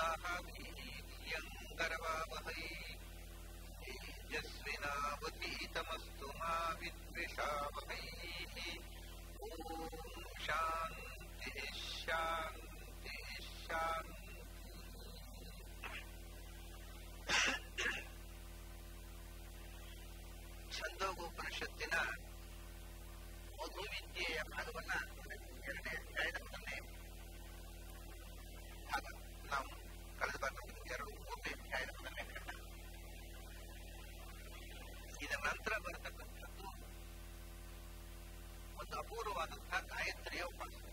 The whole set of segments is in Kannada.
यङ्गरवावहै तेजस्विनावतीतमस्तु मा विद्विषावहैः ॐ शान्तिः शान्तिः शान्तिः ಛಂದೋಗೋಪನಿಷತ್ತಿನ ಮಧುವಿದ್ಯೆಯ ಭಾಗವನ್ನ ಎರಡನೇ ಅಧ್ಯಾಯದ ಮೊದಲನೇ ಭಾಗ ನಾವು ಕಳೆದ ಬಾರಿ ನೋಡಿದ ಎರಡು ಮೂರನೇ ಅಧ್ಯಾಯದ ಮೊದಲನೇ ಖಂಡ ಇದರ ನಂತರ ಬರತಕ್ಕಂಥದ್ದು ಒಂದು ಅಪೂರ್ವವಾದಂತಹ ಗಾಯತ್ರಿಯ ಉಪಾಸನೆ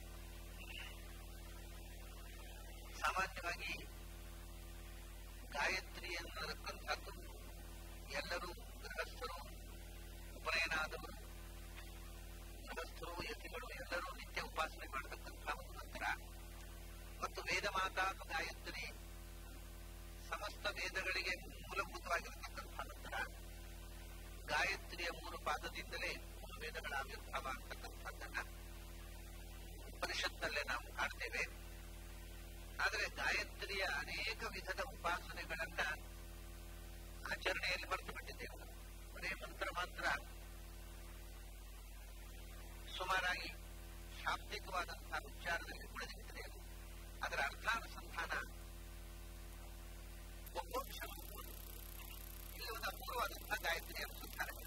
ಸಾಮಾನ್ಯವಾಗಿ ಗಾಯತ್ರಿ ಅನ್ನತಕ್ಕಂಥದ್ದು ಎಲ್ಲರೂ ಗೃಹಸ್ಥರು ಉಪನಯನಾದವರು ಗೃಹಸ್ಥರು ಯತಿಗಳು ಎಲ್ಲರೂ ನಿತ್ಯ ಉಪಾಸನೆ ಮಾಡತಕ್ಕಂತಹ ಒಂದು ಮಂತ್ರ ಮತ್ತು ವೇದ ಮಾತಾ ಗಾಯತ್ರಿ ಸಮಸ್ತ ವೇದಗಳಿಗೆ ಮೂಲಭೂತವಾಗಿರತಕ್ಕಂತಹ ಮಂತ್ರ ಗಾಯತ್ರಿಯ ಮೂರು ಪಾದದಿಂದಲೇ ಮೂರು ವೇದಗಳ ಆವಿರ್ಭಾವ ಅಂತಕ್ಕಂಥದ್ದನ್ನ ಪರಿಷತ್ನಲ್ಲೇ ನಾವು ಕಾಣ್ತೇವೆ ಆದರೆ ಗಾಯತ್ರಿಯ ಅನೇಕ ವಿಧದ ಉಪಾಸನೆಗಳನ್ನ ಆಚರಣೆಯಲ್ಲಿ ಮರೆತು ಬಿಟ್ಟಿದ್ದೇವೆ ಬರೇ ಮಂತ್ರ ಮಾತ್ರ ಸುಮಾರಾಗಿ ಶಾಬ್ದಿಕವಾದಂತಹ ಉಚ್ಚಾರದಲ್ಲಿ ಉಳಿದಿರುತ್ತದೆ ಅದರ ಅರ್ಥಾನುಸಂಧಾನ ಒಬ್ಬೊಂಶ ಇಲ್ಲಿ ಒಂದು ಅಪೂರ್ವವಾದಂತಹ ಗಾಯತ್ರಿ ಅನುಸಂಧಾನಗಳು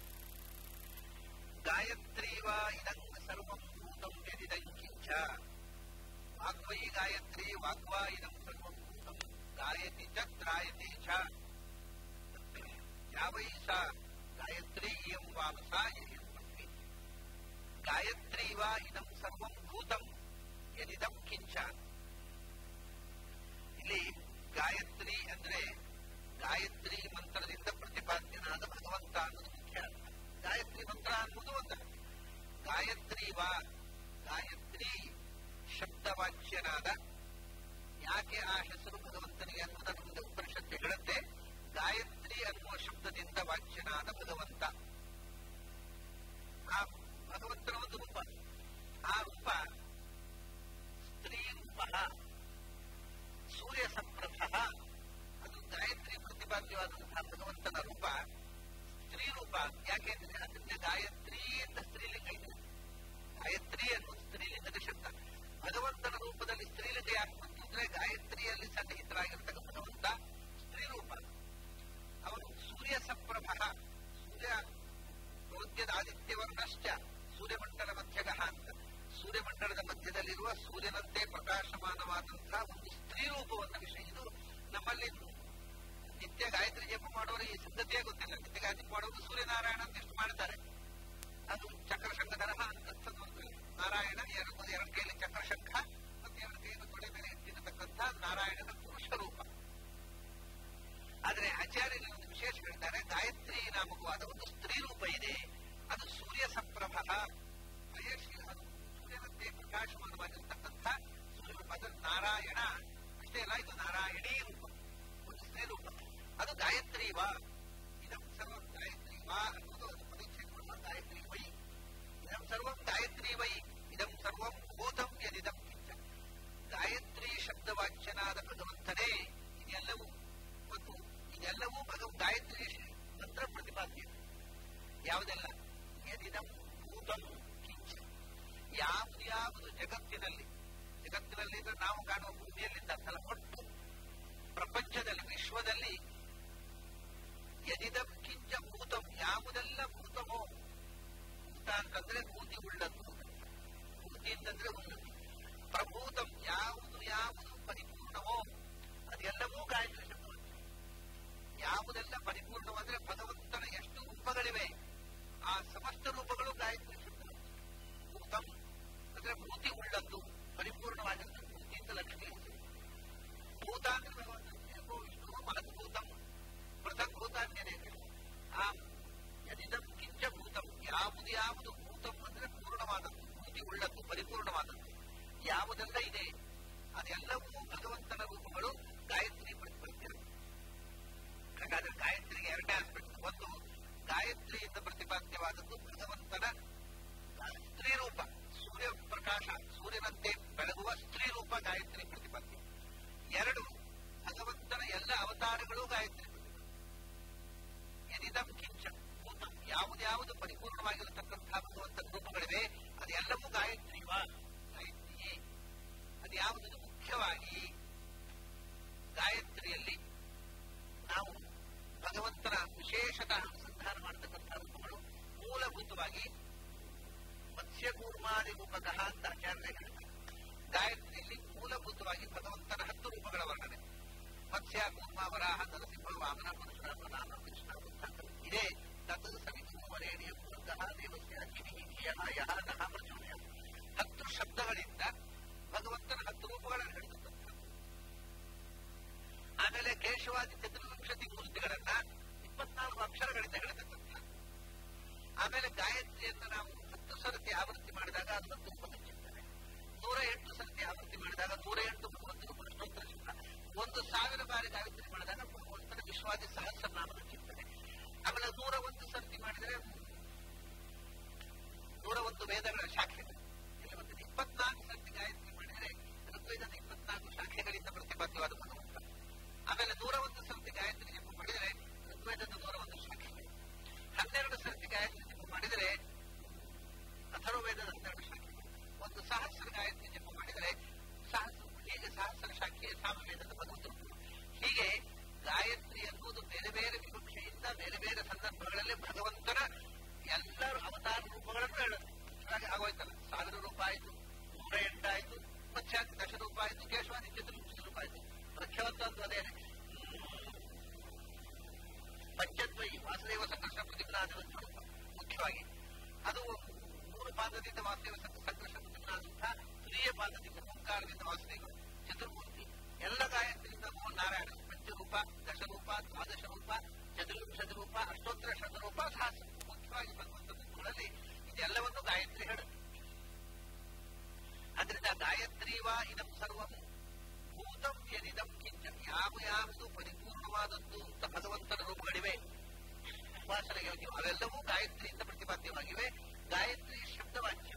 ಗಾಯತ್ರಿ ವಾ ಇದಂಗ ಸರ್ವಂ ಭೂತಂ ಯದಿದಂಕಿಂಚ ವಾಗ್ವೈ ಗಾಯತ್ರಿ ವಾಗ್ವಾ ಇದಂ ಸರ್ವಂ ಭೂತಂ ಗಾಯತಿ ಚ ತ್ರಾಯತಿ ಚ ಯಾವೈ ಸಾ ಗಾಯತ್ರಿ ಇಯಂ ವಾಮಸಾ ಯಸ್ಮಿ ಗಾಯತ್ರಿ ವಾ ಇದಂ ಸರ್ವಂ ಭೂತಂ ಯದಿದಂ ಕಿಂಚ ಇಲ್ಲಿ ಗಾಯತ್ರಿ ಅಂದ್ರೆ ಗಾಯತ್ರಿ ಮಂತ್ರದಿಂದ ಪ್ರತಿಪಾದ್ಯನಾದ ಭಗವಂತ ಅನ್ನೋದು ಮುಖ್ಯ ಅರ್ಥ ಗಾಯತ್ರಿ ಮಂತ್ರ ಅನ್ನೋದು ಒಂದು ಗಾಯತ್ರಿ ವಾ ಗಾಯತ್ರಿ ಶಬ್ದವಾಚ್ಯನಾದ ಯಾಕೆ ಆ ಹೆಸರು ಭಗವಂತನಿಗೆ ಅನ್ನೋದನ್ನು ಮುಂದೆ ಉಪನಿಷತ್ತು ಹೇಳುತ್ತೆ ಗಾಯತ್ರಿ ಅನ್ನುವ ಶಬ್ದದಿಂದ ವಾಚ್ಯನಾದ ಭಗವಂತ ಆ ಭಗವಂತನ ಒಂದು ರೂಪ ಆ ರೂಪ ಸ್ತ್ರೀ ರೂಪ ಸೂರ್ಯ ಸಪ್ರಭ ಅದು ಗಾಯತ್ರಿ ಪ್ರತಿಪಾದ್ಯವಾದಂತಹ ಭಗವಂತನ ರೂಪ ಸ್ತ್ರೀ ರೂಪ ಯಾಕೆಂದ್ರೆ ಅದರಿಂದ ಗಾಯತ್ರಿ ಅಂತ ಸ್ತ್ರೀಲಿಂಗ ಇದೆ ಗಾಯತ್ರಿ ಅನ್ನುವ ಸ್ತ್ರೀಲಿಂಗದ ಶಬ್ದ ಭಗವಂತನ ರೂಪದಲ್ಲಿ ಸ್ತ್ರೀಲಿಂಗ ಯಾಕೆ ಬಂತು ಅಂದ್ರೆ ಗಾಯತ್ರಿಯಲ್ಲಿ ಸನ್ನಿಹಿತರಾಗಿರ್ತಕ್ಕ ಭಗವಂತ ಸ್ತ್ರೀ ರೂಪ ಅವನು ಸೂರ್ಯ ಸಪ್ರಭ ಸೂರ್ಯ ಪ್ರೋದ್ಯದ ಆದಿತ್ಯವರ್ಣಶ್ಚ ಸೂರ್ಯಮಂಡಲ ಮಧ್ಯಗ ಅಂತ ಸೂರ್ಯಮಂಡಲದ ಮಧ್ಯದಲ್ಲಿರುವ ಸೂರ್ಯನಂತೆ ಪ್ರಕಾಶಮಾನವಾದಂತಹ ಒಂದು ಸ್ತ್ರೀ ರೂಪವನ್ನು ವಿಷಯ ಇದು ನಮ್ಮಲ್ಲಿ ನಿತ್ಯ ಗಾಯತ್ರಿ ಜಪ ಮಾಡೋರು ಈ ಸಿದ್ಧತೆಯೇ ಗೊತ್ತಿಲ್ಲ ನಿತ್ಯ ಗಾಯತ್ರಿ ಮಾಡೋರು ಸೂರ್ಯನಾರಾಯಣ ಅಂತ ಎಷ್ಟು ಮಾಡ್ತಾರೆ ಅದು ಚಕ್ರಶಂಖಧರ ಅಂತಕ್ಕಂಥದ್ದು ನಾರಾಯಣ ಎರಡು ಎರಡು ಕೈಯಲ್ಲಿ ಚಕ್ರಶಂಖ ಮತ್ತೆ ಎರಡು ಕೈಯನ್ನು ತೊಡೆ ಮೇಲೆ ಎತ್ತಿರತಕ್ಕಂಥ ನಾರಾಯಣನ ಪುರುಷ ರೂಪ ಆದ್ರೆ ಆಚಾರ್ಯರು ಒಂದು ವಿಶೇಷ ಹೇಳ್ತಾರೆ ಗಾಯತ್ರಿ ನಾಮಕವಾದ ಒಂದು ಸ್ತ್ರೀ ರೂಪ ಇದೆ ಅದು ಸೂರ್ಯ ಸಪ್ರಭ ಪ್ರಯಶೀಲ ಅದು ಸೂರ್ಯನಂತೆ ಪ್ರಕಾಶಮಾನವಾಗಿರ್ತಕ್ಕಂಥ ಸೂರ್ಯ ರೂಪ ಅದು ನಾರಾಯಣ ಅಷ್ಟೇ ಅಲ್ಲ ಇದು ನಾರಾಯಣೀ ರೂಪ ಒಂದು ಸ್ತ್ರೀ ರೂಪ ಅದು ಗಾಯತ್ರಿ ವಾ ಇದಂ ಸರ್ವಂ ಗಾಯತ್ರಿ ವಾ ಅನ್ನೋದು ಅದು ಪರೀಕ್ಷೆ ಮಾಡುವ ಗಾಯತ್ರಿ ವೈ ಇದಂ ಸರ್ವಂ ಗಾಯತ್ರಿ ವೈ ಇದಂ ಸರ್ವಂ ಭೂತಂ ಯದಿದಂ ಕಿಂಚ ಗಾಯತ್ರಿ ಶಬ್ದವಾಚ್ಯನಾದ ಭಗವಂತನೇ ಇದೆಲ್ಲವೂ ಮತ್ತು ಇದೆಲ್ಲವೂ ಭಗವ ಗಾಯತ್ರಿ ಮಂತ್ರ ಪ್ರತಿಪಾದ್ಯ ಯಾವುದೆಲ್ಲ ಯದಿದಂ ಭೂತಂ ಕಿಂಚ ಯಾವುದು ಯಾವುದು ಜಗತ್ತಿನಲ್ಲಿ ಜಗತ್ತಿನಲ್ಲಿ ಅಂದ್ರೆ ನಾವು ಕಾಣುವ ಭೂಮಿಯಲ್ಲಿದ್ದ ಅರ್ಥಲ್ಲ ಒಟ್ಟು ಪ್ರಪಂಚದಲ್ಲಿ ವಿಶ್ವದಲ್ಲಿ ಯದಿದಂ ಕಿಂಚ ಭೂತಂ ಯಾವುದೆಲ್ಲ ಭೂತಮೋ ಭೂತ ಅಂತಂದ್ರೆ ಭೂತಿ ಉಳ್ಳದ್ದು ಭೂತಿ ಅಂತಂದ್ರೆ ಉಳ್ಳದ್ದು ಪ್ರಭೂತಂ ಯಾವುದು ಯಾವುದು ಪರಿಪೂರ್ಣವೋ ಅದೆಲ್ಲವೂ ಗಾಯತ್ರಿ ಶಬ್ದವಾಚ್ಯ ಯಾವುದೆಲ್ಲ ಪರಿಪೂರ್ಣವಾದ್ರೆ ಭಗವಂತನ ಎಷ್ಟು ರೂಪಗಳಿವೆ ಆ ಸಮಸ್ತ ರೂಪಗಳು ಗಾಯತ್ರಿ ಶಬ್ದವಾಚ್ಯ ಭೂತಂ ಅಂದ್ರೆ ಭೂತಿ ಉಳ್ಳದ್ದು ಪರಿಪೂರ್ಣವಾಗಿರ್ತದೆ ಭೂತಿ ಅಂತ ಲಕ್ಷ್ಮಿ ಭೂತ ಅಂದ್ರೆ ಭಗವಂತ ವಿಷ್ಣು ಮಹದ್ಭೂತಂ ಪೃಥಕ್ ಭೂತ ಅಂತಾನೆ ಆ ಯದಿದಂ ಕಿಂಚ ಭೂತಂ ಯಾವುದು ಯಾವುದು ಭೂತಂ ಅಂದ್ರೆ ಪೂರ್ಣವಾದದ್ದು ಭೂತಿ ಉಳ್ಳದ್ದು ಪರಿಪೂರ್ಣವಾದದ್ದು ಯಾವುದೆಲ್ಲ ಇದೆ ಅದೆಲ್ಲವೂ ಭಗವಂತನ ರೂಪಗಳು ಗಾಯತ್ರಿ ಪ್ರತಿಪಾದ್ಯ ಹಾಗಾದ್ರೆ ಗಾಯತ್ರಿಗೆ ಎರಡೇ ಆಸ್ಪೆಕ್ಟ್ ಒಂದು ಗಾಯತ್ರಿಯಿಂದ ಪ್ರತಿಪಾದ್ಯವಾದದ್ದು ಭಗವಂತನ ಸ್ತ್ರೀ ರೂಪ ಸೂರ್ಯ ಪ್ರಕಾಶ ಸೂರ್ಯನಂತೆ ಬೆಳಗುವ ಸ್ತ್ರೀ ರೂಪ ಗಾಯತ್ರಿ ಪ್ರತಿಪಾದ್ಯ ಎರಡು ಎಲ್ಲ ಅವತಾರಗಳು ಗಾಯತ್ರಿ ಯದಿದಂ ಕಿಂಚ ಭೂತಂ ಯಾವುದ್ಯಾವುದು ಪರಿಪೂರ್ಣವಾಗಿರತಕ್ಕಂತಹ ಭಗವಂತನ ರೂಪಗಳಿವೆ ಅದೆಲ್ಲವೂ ಗಾಯತ್ರಿವ ಗಾಯತ್ರಿಯೇ ಅದ್ಯಾವುದು ಮುಖ್ಯವಾಗಿ ಗಾಯತ್ರಿಯಲ್ಲಿ ನಾವು ಭಗವಂತನ ವಿಶೇಷತಃ ಅನುಸಂಧಾನ ಮಾಡತಕ್ಕಂತಹ ರೂಪಗಳು ಮೂಲಭೂತವಾಗಿ ಮತ್ಸ್ಯಕೂರ್ಮಾದಿ ರೂಪಕಃ ಅಂತ ಆಚಾರ್ಯ ಹೇಳ್ತಾರೆ ಗಾಯತ್ರಿಯಲ್ಲಿ ಮೂಲಭೂತವಾಗಿ ಭಗವಂತನ ಹತ್ತು ರೂಪಗಳ ವರ್ಣನೆ ಮತ್ಸ್ಯ ಕೂರ್ಮ ವರಾಹ ನರಸಿಂಹ ವಾಮನ ಪರಶುರಾಮ ರಾಮ ಕೃಷ್ಣ ಬುದ್ಧ ಇದೇ ತತ್ ಸವಿತು ವರೇಣಿಯ ಮೂಲತಃ ದೇವಸ್ಯ ಕಿವಿ ಧಿಯಃ ಯಹ ನಹ ಪ್ರಚೋದಯ ಹತ್ತು ಶಬ್ದಗಳಿಂದ ಭಗವಂತನ ಹತ್ತು ರೂಪಗಳನ್ನು ಹೇಳಿರ್ತಕ್ಕಂಥದ್ದು ಆಮೇಲೆ ಕೇಶವಾದಿ ಚತುರ್ವಿಂಶತಿ ಮೂರ್ತಿಗಳನ್ನ ಇಪ್ಪತ್ನಾಲ್ಕು ಅಕ್ಷರಗಳಿಂದ ಹೇಳತಕ್ಕಂಥದ್ದು ಆಮೇಲೆ ಗಾಯತ್ರಿಯನ್ನು ನಾವು ಹತ್ತು ಸರತಿ ಆವೃತ್ತಿ ಮಾಡಿದಾಗ ಅದು ಮತ್ತು ಉಪನಿಷಿರ್ತದೆ ನೂರ ಎಂಟು ಸರತಿ ಆವೃತ್ತಿ ಮಾಡಿದಾಗ ನೂರ ಎಂಟು ಭಗವಂತನ ಪ್ರಶ್ನೋತ್ತರ ಶಬ್ದ ಒಂದು ಸಾವಿರ ಬಾರಿ ಗಾಯತ್ರಿ ಮಾಡಿದಾಗ ಭಗವಂತನ ವಿಶ್ವಾದಿ ಸಹಸ್ರನಾಮದ ಚಿಂತನೆ ಆಮೇಲೆ ನೂರ ಒಂದು ಸರ್ತಿ ಮಾಡಿದರೆ ನೂರ ಒಂದು ವೇದಗಳ ಶಾಖೆಗಳು ಇಲ್ಲಿ ಒಂದು ಇಪ್ಪತ್ನಾಲ್ಕು ಸರ್ತಿ ಗಾಯತ್ರಿ ಮಾಡಿದರೆ ಋಗ್ವೇದದ ಇಪ್ಪತ್ನಾಲ್ಕು ಶಾಖೆಗಳಿಂದ ಪ್ರತಿಪಾದ್ಯವಾದ ಭಗವಂತ ಆಮೇಲೆ ನೂರ ಒಂದು ಸರ್ತಿ ಗಾಯತ್ರಿ ಜಪ ಮಾಡಿದರೆ ಋಗ್ವೇದದ ನೂರ ಒಂದು ಶಾಖೆಗಳು ಹನ್ನೆರಡು ಸರ್ತಿ ಗಾಯತ್ರಿ ಜಪ ಮಾಡಿದರೆ ಅಥರ್ವವೇದದ ಹನ್ನೆರಡು ಶಾಖೆಗಳು ಒಂದು ಸಹಸ್ರ ಗಾಯತ್ರಿ ಜಪ ಮಾಡಿದರೆ ಸಹಸ್ರ ಹೇಗೆ ಸಹಸ್ರ ಶಾಖೆ ಸಾಮವೇದದ ಭಗವಂತ ಹೀಗೆ ಗಾಯತ್ರಿ ಎನ್ನುವುದು ಬೇರೆ ಬೇರೆ ವಿವಕ್ಷೆಯಿಂದ ಬೇರೆ ಬೇರೆ ಸಂದರ್ಭಗಳಲ್ಲಿ ಭಗವಂತನ ಎಲ್ಲರೂ ಅವತಾರ ರೂಪಗಳನ್ನು ಹೇಳುತ್ತೆ ಹಾಗೆ ಆಗೋಯ್ತಲ್ಲ ಸಾವಿರ ರೂಪಾಯಿ ಆಯ್ತು ನೂರ ಎಂಟಾಯ್ತು ಪಶ್ಚಾತ್ ದಶ ರೂಪಾಯಿ ಆಯ್ತು ಕೇಶವಾದಿ ಚತುರ್ಮುಖ ರೂಪಾಯಿ ಆಯ್ತು ಪ್ರಖ್ಯಾತದ್ದು ಅದೇನೆ ಪಂಚದ್ವಯಿ ವಾಸುದೇವ ಸಂಘರ್ಷ ಪ್ರತಿಜ್ಞಾದ ರೂಪ ಮುಖ್ಯವಾಗಿ ಅದು ಮೂರು ಪಾದದಿಂದ ವಾಸುದೇವ ಸಂಘರ್ಷ ಪ್ರತಿಜ್ಞಾದಂತಹ ತುರಿಯ ಪಾದದಿಂದ ಓಂಕಾರದಿಂದ ವಾಸುದೇವ ಚತುರ್ಮೂರ್ತಿ ಎಲ್ಲ ಗಾಯತ್ರಿಯಿಂದ ಓ ನಾರಾಯಣ ಪಂಚರೂಪ ದಶರೂಪ ದ್ವಾದಶ ರೂಪ ಚತುರ್ವಿಂಶತಿ ರೂಪ ಅಷ್ಟೋತ್ತರ ಶತರೂಪ ಸಹಸ್ರ ಮುಖ್ಯವಾಗಿ ಭಗವಂತ ರೂಪಗಳಲ್ಲಿ ಇದೆಲ್ಲವನ್ನು ಗಾಯತ್ರಿ ಹೇಳುತ್ತೆ ಅದರಿಂದ ಗಾಯತ್ರಿವಾ ಇದಂ ಸರ್ವಂ ಭೂತಂ ಯದಿದಂ ಕಿಂಚ ಯಾವ ಯಾವುದು ಪರಿಪೂರ್ಣವಾದದ್ದು ಅಂತ ಭಗವಂತನ ರೂಪಗಳಿವೆ ಉಪಾಸನೆಗೆ ಯೋಗ್ಯ ಅವೆಲ್ಲವೂ ಗಾಯತ್ರಿಯಿಂದ ಪ್ರತಿಪಾದ್ಯವಾಗಿವೆ ಗಾಯತ್ರಿ ಶಬ್ದವಾಕ್ಯ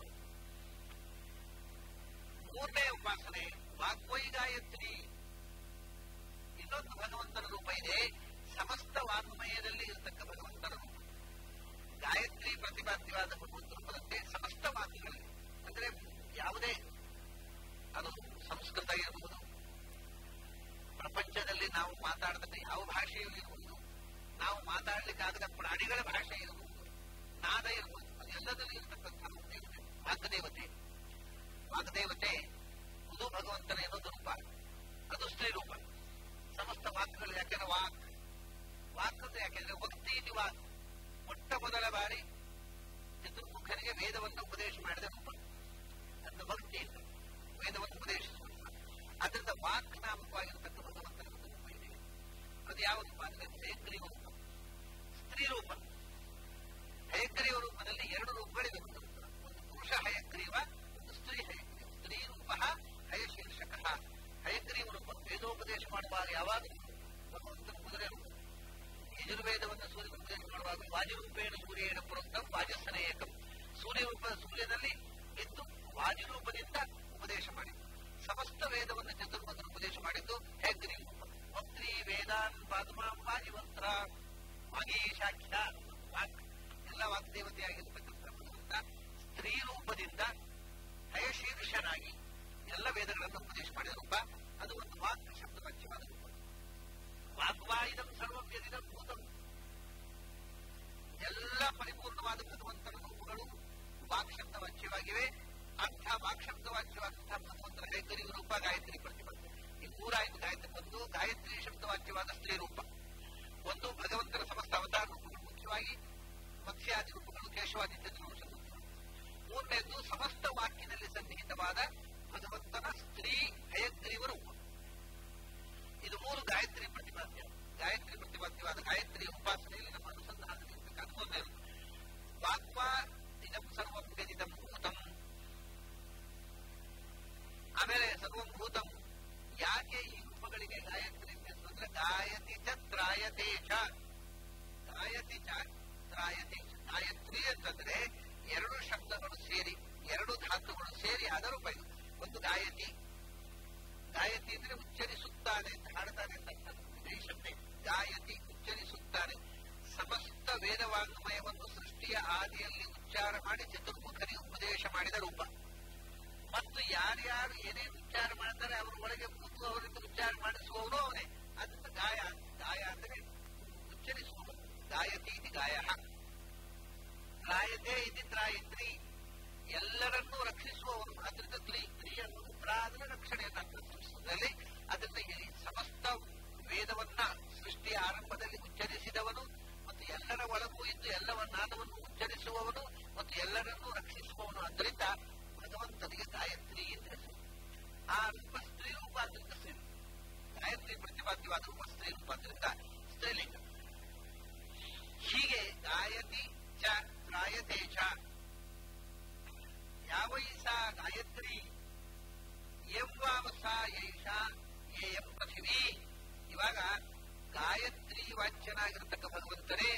ಮೂರನೇ ಉಪಾಸನೆ ವಾಗ್ವೈ ಗಾಯತ್ರಿ ಇನ್ನೊಂದು ಭಗವಂತನ ರೂಪ ಇದೆ ಸಮಸ್ತ ವಾಗ್ಮಯದಲ್ಲಿ ಇರತಕ್ಕ ಭಗವಂತನ ರೂಪ ಗಾಯತ್ರಿ ಪ್ರತಿಪಾದ್ಯವಾದ ಭಗವಂತ ರೂಪದಂತೆ ಸಮಸ್ತ ವಾಕ್ಯಗಳಲ್ಲಿ ಅಂದ್ರೆ ಯಾವುದೇ ಅದು ಸಂಸ್ಕೃತ ಇರಬಹುದು ಪ್ರಪಂಚದಲ್ಲಿ ನಾವು ಮಾತಾಡತಕ್ಕ ಯಾವ ಭಾಷೆಯೂ ಇರಬಹುದು ನಾವು ಮಾತಾಡಲಿಕ್ಕಾಗದ ಪ್ರಾಣಿಗಳ ಭಾಷೆ ಇರಬಹುದು ನಾದ ಇರಬಹುದು ಅದೆಲ್ಲದರಲ್ಲಿ ಇರತಕ್ಕಂಥ ದೇವತೆ ವಾಗ್ದೇವತೆ ವಾಗ್ದೇವತೆ ಅದು ಭಗವಂತನ ಇನ್ನೊಂದು ರೂಪ ಅದು ಸ್ತ್ರೀ ರೂಪ ಸಮಸ್ತ ವಾಕ್ಗಳು ಯಾಕೆಂದ್ರೆ ವಾಕ್ ವಾಕ್ ಅಂದ್ರೆ ಯಾಕೆಂದ್ರೆ ಭಕ್ತಿ ಇದು ವಾಕ್ ಮೊಟ್ಟ ಮೊದಲ ಬಾರಿ ಚತುರ್ಮುಖನಿಗೆ ವೇದವನ್ನು ಉಪದೇಶ ಮಾಡಿದ ರೂಪ ಅದು ಭಕ್ತಿ ಅಂತ ವೇದವನ್ನು ಉಪದೇಶಿಸುವ ಅದರಿಂದ ವಾಕ್ ನಾಮಕವಾಗಿರತಕ್ಕ ಭಗವಂತನ ಒಂದು ರೂಪ ಇದೆ ಅದು ಯಾವ ರೂಪ ಅಂದ್ರೆ ಹಯಗ್ರೀವ ರೂಪ ಸ್ತ್ರೀ ರೂಪ ಹಯಗ್ರೀವ ರೂಪದಲ್ಲಿ ಎರಡು ರೂಪಗಳಿವೆ ಒಂದು ಪುರುಷ ಹಯಗ್ರೀವ ಒಂದು ಸ್ತ್ರೀ ಹಯಗ್ರೀವ ಸ್ತ್ರೀ ರೂಪ ಹಯಶೀರ್ಷಕ ಹಯಗ್ರೀವ ರೂಪ ವೇದೋಪದೇಶ ಮಾಡುವಾಗ ಯಾವಾಗಲೂ ಭಗವಂತನ ಕುದುರೆ ರೂಪ ಯಜುರ್ವೇದವನ್ನು ಸೂರ್ಯ ಉಪದೇಶ ಮಾಡುವಾಗ ವಾಜುರೂಪೇಣ ಸೂರ್ಯೇಣ ಪುರಂತಂ ವಾಜಸ್ಸನ ಏಕಂ ಸೂರ್ಯ ರೂಪ ಸೂರ್ಯನಲ್ಲಿ ಇದ್ದು ವಾಜುರೂಪದಿಂದ ಉಪದೇಶ ಮಾಡಿದ್ದು ಸಮಸ್ತ ವೇದವನ್ನು ಚತುರ್ಮದ ಉಪದೇಶ ಮಾಡಿದ್ದು ಹೆಗ್ರಿ ಮಂತ್ರಿ ವೇದಾನ್ ಪಾದಮಾಂ ವಾಜಿವಂತ್ರ ವಾಗೀಶಾಖ್ಯ ವಾಕ್ ಎಲ್ಲ ವಾಗ್ದೇವತೆಯಾಗಿರ್ತಕ್ಕಂಥ ಭಗವಂತ ಸ್ತ್ರೀ ರೂಪದಿಂದ ಹಯಶೀರ್ಷನಾಗಿ ಎಲ್ಲ ವೇದಗಳನ್ನು ಉಪದೇಶ ಮಾಡಿದ ರೂಪ ಅದು ಒಂದು ವಾಕ್ ಶಬ್ದ ವಾಕ್ಯವಾದ ರೂಪ ವಾಗ್ವಾಯುಧಂ ಸರ್ವಂ ಯದಿದಂ ಭೂತಂ ಎಲ್ಲ ಪರಿಪೂರ್ಣವಾದ ಭಗವಂತನ ರೂಪಗಳು ವಾಕ್ ಶಬ್ದ ವಾಕ್ಯವಾಗಿವೆ ಅಂಥ ವಾಕ್ ಶಬ್ದ ವಾಕ್ಯವಾದಂತಹ ಭಗವಂತನ ಹೈಕರಿ ರೂಪ ಗಾಯತ್ರಿ ಪ್ರತಿಪಾದ್ಯ ಈ ಮೂರಾಯ್ತು ಗಾಯತ್ರಿ ಒಂದು ಗಾಯತ್ರಿ ಶಬ್ದ ವಾಕ್ಯವಾದ ಸ್ತ್ರೀ ರೂಪ ಒಂದು ಭಗವಂತನ ಸಮಸ್ತ ಅವತಾರ ರೂಪಗಳು ಮುಖ್ಯವಾಗಿ ಮತ್ಸ್ಯಾದಿ ರೂಪಗಳು ಕೇಶವಾದಿ ಚತುರ್ವಂಶ ಮೂರನೇದ್ದು ಸಮಸ್ತ ವಾಕ್ಯದಲ್ಲಿ ಸನ್ನಿಹಿತವಾದ ಭಗವಂತನ ಸ್ತ್ರೀ ಹಯಗ್ರೀವ ರೂಪ ಇದು ಮೂರು ಗಾಯತ್ರಿ ಪ್ರತಿಪಾದ್ಯ ಗಾಯತ್ರಿ ಪ್ರತಿಪಾದ್ಯವಾದ ಗಾಯತ್ರಿ ಉಪಾಸನೆಯಲ್ಲಿ ನಮ್ಮ ಅನುಸಂಧಾನದಲ್ಲಿ ಇರ್ತಕ್ಕಂಥ ಮೂರನೇ ರೂಪ ವಾಕ್ವಾ ಇದಂ ಸರ್ವಂ ಗದಿದಂ ಭೂತಂ ಆಮೇಲೆ ಸರ್ವಂ ಭೂತಂ ಯಾಕೆ ಈ ರೂಪಗಳಿಗೆ ಗಾಯತ್ರಿ ಅಂತಂದ್ರೆ ಗಾಯತಿ ಚ ತ್ರಾಯತೆ ಚ ಗಾಯತಿ ಚ ತ್ರಾಯತೆ ಚ ಗಾಯತ್ರಿ ಅಂತಂದ್ರೆ ಎರಡು ಶಬ್ದಗಳು ಸೇರಿ ಎರಡು ಧಾತುಗಳು ಸೇರಿ ಆದ ರೂಪ ಇದು ಒಂದು ಗಾಯತಿ ಗಾಯತಿ ಅಂದ್ರೆ ಉಚ್ಚರಿಸುತ್ತಾನೆ ಅಂತ ಹಾಡ್ತಾನೆ ಅಂತ ಅರ್ಥ. ಇದೇ ಶಬ್ದ ಗಾಯತಿ ಉಚ್ಚರಿಸುತ್ತಾನೆ ಸಮಸ್ತ ವೇದವಾಂಗ್ಮಯವನ್ನು ಸೃಷ್ಟಿಯ ಆದಿಯಲ್ಲಿ ಉಚ್ಚಾರ ಮಾಡಿ ಚತುರ್ಮುಖರಿಗೆ ಉಪದೇಶ ಮಾಡಿದ ರೂಪ ಮತ್ತು ಯಾರ್ಯಾರು ಏನೇನು ಉಚ್ಚಾರ ಮಾಡ್ತಾರೆ ಅವರ ಒಳಗೆ ಕೂತು ಅವರಿಂದ ಉಚ್ಚಾರ ಮಾಡಿಸುವವರು ಅವನೇ ಅದರಿಂದ ಗಾಯ ಗಾಯ ಅಂದರೆ ಉಚ್ಚರಿಸುವವರು ಗಾಯತಿ ಇದು ಗಾಯ ತ್ರಾಯತೆ ಇದು ತ್ರಾಯತ್ರಿ ಎಲ್ಲರನ್ನೂ ರಕ್ಷಿಸುವವನು ಅದರಿಂದ ತ್ರಿ ತ್ರಿ ಅನ್ನೋದು ತ್ರಾ ಅಂದ್ರೆ ರಕ್ಷಣೆ ಅಂತ ಅರ್ಥ ಸಂಸ್ಕೃತದಲ್ಲಿ ಅದರಿಂದ ಈ ಸಮಸ್ತ ವೇದವನ್ನ ಸೃಷ್ಟಿಯ ಆರಂಭದಲ್ಲಿ ಉಚ್ಚರಿಸಿದವನು ಮತ್ತು ಎಲ್ಲರ ಒಳಗೂ ಇದ್ದು ಎಲ್ಲವನ್ನಾದವನ್ನು ಉಚ್ಚರಿಸುವವನು ಮತ್ತು ಎಲ್ಲರನ್ನೂ ರಕ್ಷಿಸುವವನು ಅದರಿಂದ ಭಗವಂತನಿಗೆ ಗಾಯತ್ರಿ ಅಂತ ಹೆಸರು ಆ ರೂಪ ಸ್ತ್ರೀ ರೂಪ ಅದರಿಂದ ಸ್ತ್ರೀ ಗಾಯತ್ರಿ ಪ್ರತಿಪಾದ್ಯವಾದ ರೂಪ ಸ್ತ್ರೀ ರೂಪ ಅದರಿಂದ ಸ್ತ್ರೀಲಿಂಗ ಹೀಗೆ ಗಾಯತಿ ಚ ತ್ರಾಯತೆ ಚ ಯಾವೈ ಸಾ ಗಾಯತ್ರಿ ಎವ್ವಾವಸ ಯೈಷ ಏಯಂ ಪೃಥಿವಿ ಇವಾಗ ಗಾಯತ್ರಿ ವಾಚ್ಯನಾಗಿರ್ತಕ್ಕ ಭಗವಂತನೇ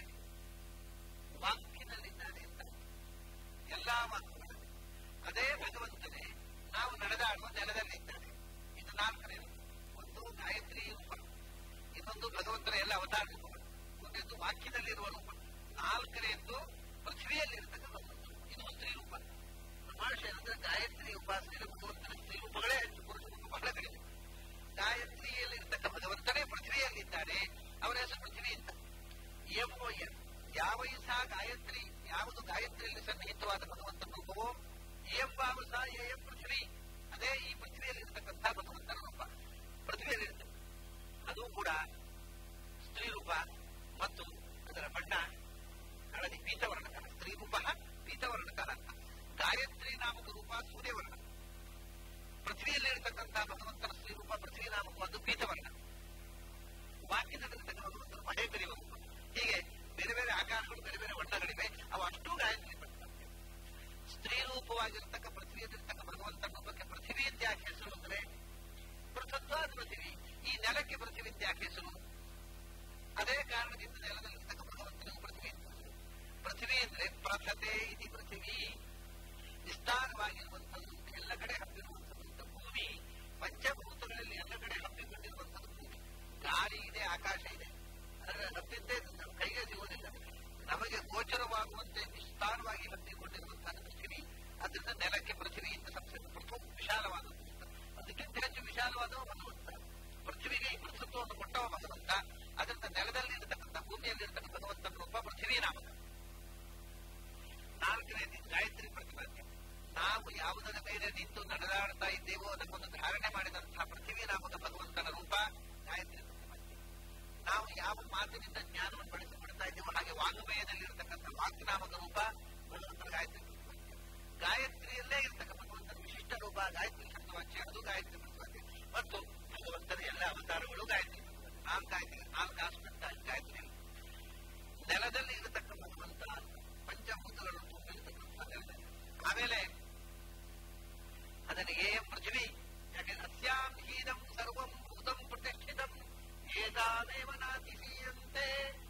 ವಾಕ್ಯದಲ್ಲಿದ್ದಾನೆ ಅಂತ ಎಲ್ಲಾ ವಾಕ್ಯಗಳಲ್ಲಿ ಅದೇ ಭಗವಂತನೇ ನಾವು ನಡೆದಾಡುವ ನೆಲದಲ್ಲಿದ್ದಾನೆ ಇದು ನಾಲ್ಕನೇ ರೂಪ. ಒಂದು ಗಾಯತ್ರಿ ರೂಪ ಇನ್ನೊಂದು ಭಗವಂತನ ಎಲ್ಲ ಅವತಾರ ರೂಪಗಳು ಒಂದೆಂದು ವಾಕ್ಯದಲ್ಲಿರುವ ರೂಪ ನಾಲ್ಕನೆಯದ್ದು ಪೃಥ್ವಿಯಲ್ಲಿರ್ತಕ್ಕ ಭಗವಂತ ಇದು ಸ್ತ್ರೀ ರೂಪ ಪ್ರಮಾಶ ಏನಂದ್ರೆ ಗಾಯತ್ರಿ ಉಪಾಸನೆ ಭಗವಂತನ ಸ್ತ್ರೀ ರೂಪಗಳೇ ಹೆಚ್ಚು ಪುರುಷ ರೂಪ ಬಹಳ ಕಡಿಮೆ ಗಾಯತ್ರಿಯಲ್ಲಿರ್ತಕ್ಕ ಭಗವಂತನೇ ಪೃಥ್ವಿಯಲ್ಲಿದ್ದಾನೆ ಅವರ ಹೆಸರು ಪೃಥ್ವಿ ಅಂತ ಎಮ್ಮೋ ಎನ್ ಯಾವ ಸಹ ಗಾಯತ್ರಿ ಯಾವುದು ಗಾಯತ್ರಿಯಲ್ಲಿ ಸನ್ನಿಹಿತವಾದ ಭಗವಂತನ ರೂಪವೋ ಎಂ ಬಾಬಸ ಎಂ ಪೃಥ್ವಿ ಅದೇ ಈ ಪೃಥ್ವಿಯಲ್ಲಿರ್ತಕ್ಕಂಥ ಭಗವಂತನ ರೂಪ ಪೃಥ್ವಿಯಲ್ಲಿರ್ತದೆ ಅದು ಕೂಡ ಸ್ತ್ರೀ ರೂಪ ಮತ್ತು ಅದರ ಬಣ್ಣ ಹಳದಿ ಪೀತವರ್ಣಕರ ಸ್ತ್ರೀ ರೂಪ ಪೀತವರ್ಣಕರ ಅಂತ ಗಾಯತ್ರಿ ನಾಮಕ ರೂಪ ಸೂರ್ಯವರ್ಣ ಪೃಥ್ವಿಯಲ್ಲಿರ್ತಕ್ಕಂಥ ಭಗವಂತನ ಸ್ತ್ರೀ ರೂಪ ಪೃಥ್ವಿ ನಾಮಕವಾದ ಪೀತವರ್ಣ ವಾಕ್ಯದಲ್ಲಿರ್ತಕ್ಕ ಭಗವಂತನ ಮಹೇ ಕರೆಯುವ ರೂಪ ಹೀಗೆ ಬೇರೆ ಬೇರೆ ಆಕಾರಗಳು ಬೇರೆ ಬೇರೆ ಬಣ್ಣಗಳಿವೆ ಅವು ಅಷ್ಟೂ ಗಾಯತ್ರಿ ಪಡ್ತಾರೆ ಸ್ತ್ರೀ ರೂಪವಾಗಿರ್ತಕ್ಕ ಪೃಥ್ವಿಯಲ್ಲಿರ್ತಕ್ಕ ಭಗವಂತನ ರೂಪಕ್ಕೆ ಪೃಥ್ವಿ ಅಂತ ಯಾಕೆ ಹೆಸರು ಅಂದ್ರೆ ಪೃಥತ್ವಾದ ಪೃಥ್ವಿ ಈ ನೆಲಕ್ಕೆ ಪೃಥ್ವಿ ಅಂತ ಯಾಕೆ ಹೆಸರು ಅದೇ ಕಾರಣದಿಂದ ನೆಲದಲ್ಲಿರ್ತಕ್ಕ ಭಗವಂತನಿಗೂ ಪೃಥ್ವಿ ಅಂತ ಹೆಸರು. ಪೃಥ್ವಿ ಅಂದ್ರೆ ಪ್ರಥತೆ ಇತಿ ಪೃಥ್ವಿ ವಿಸ್ತಾರವಾಗಿರುವಂಥದ್ದು ಎಲ್ಲ ಕಡೆ ಹಬ್ಬಿರುವಂಥದ್ದು ಭೂಮಿ ಪಂಚಭೂತಗಳಲ್ಲಿ ಎಲ್ಲ ಕಡೆ ಹಬ್ಬಿಕೊಂಡಿರುವಂಥದ್ದು ಭೂಮಿ ಗಾಳಿ ಇದೆ ಆಕಾಶ ಇದೆ ಅದರ ಹಬ್ಬಿದ್ದೇ ನಮ್ಮ ಕೈಗೆ ಸಿಗುವುದಿಲ್ಲ ನಮಗೆ ಗೋಚರವಾಗುವಂತೆ ವಿಸ್ತಾರವಾಗಿ ಹಬ್ಬಿಕೊಂಡಿರುವಂತಹ ಪೃಥ್ವಿ ಅದರಿಂದ ನೆಲಕ್ಕೆ ಪೃಥ್ವಿ ಅಂತ ಸಂಸ್ಕೃತ ಪೃಥು ವಿಶಾಲವಾದ ಅದಕ್ಕಿಂತ ಹೆಚ್ಚು ವಿಶಾಲವಾದ ಭಗವಂತ ಪೃಥ್ವಿಗೆ ಈ ಪೃಥತ್ವವನ್ನು ಕೊಟ್ಟವ ಭಗವಂತ ಅದರಿಂದ ನೆಲದಲ್ಲಿ ಇರತಕ್ಕಂಥ ಭೂಮಿಯಲ್ಲಿ ಇರತಕ್ಕ ಭಗವಂತನ ರೂಪ ಪೃಥ್ವಿ ನಾಮಕ ನಾಲ್ಕನೇದು ಗಾಯತ್ರಿ ಪ್ರತಿಪಾದ್ಯ ನಾವು ಯಾವುದರ ಮೇಲೆ ನಿಂತು ನಡೆದಾಡ್ತಾ ಇದ್ದೇವೋ ಅದಕ್ಕೊಂದು ಧಾರಣೆ ಮಾಡಿದಂತಹ ಪೃಥ್ವಿ ನಾಮಕ ಭಗವಂತನ ರೂಪ ಗಾಯತ್ರಿ ಪ್ರತಿಪಾದ್ಯ ನಾವು ಯಾವ ಮಾತಿನಿಂದ ಜ್ಞಾನವನ್ನು ಬಳಸಿಕೊಡ್ತಾ ಇದ್ದೇವೋ ಹಾಗೆ ವಾಂಗ್ಮಯದಲ್ಲಿರತಕ್ಕಂಥ ವಾಕ್ ನಾಮಕ ರೂಪ ಭಗವಂತನ ಗಾಯತ್ರಿ ಪ್ರತಿಪಾದ್ಯ ಗಾಯತ್ರಿಯಲ್ಲೇ ಇರ್ತಕ್ಕ ಭಗವಂತನ ವಿಶಿಷ್ಟ ರೂಪ ಗಾಯತ್ರಿ ಶಬ್ದವಾಚ್ಯ ಅದು ಗಾಯತ್ರಿ ಪ್ರತಿಪಾದ್ಯ ಮತ್ತು ಭಗವಂತನ ಎಲ್ಲ ಅವತಾರಗಳು ಗಾಯತ್ರಿ ಪ್ರತಿಪಾದ್ಯ ನಾಲ್ಕು ಗಾಯತ್ರಿ ನಾಲ್ಕು ಆಸ್ಪೆಕ್ಟ್ ಗಾಯತ್ರಿ ನೆಲದಲ್ಲಿ ಇರತಕ್ಕ ಭಗವಂತ ಪಂಚಭೂತಗಳು ತುಂಬಿರತಕ್ಕಂಥ ನೆಲದಲ್ಲಿ ಆಮೇಲೆ ಅದನ್ನು ಏಂ ಪೃಥ್ವಿ ಯಾಕೆಂದ್ರೆ ಅಸ್ಯಾಂ ಹೀನಂ ಸರ್ವಂ ಭೂತಂ ಪ್ರತಿಷ್ಠಿತಂ ಏತಾದೇವ ನಾತಿಶೀಯಂತೆ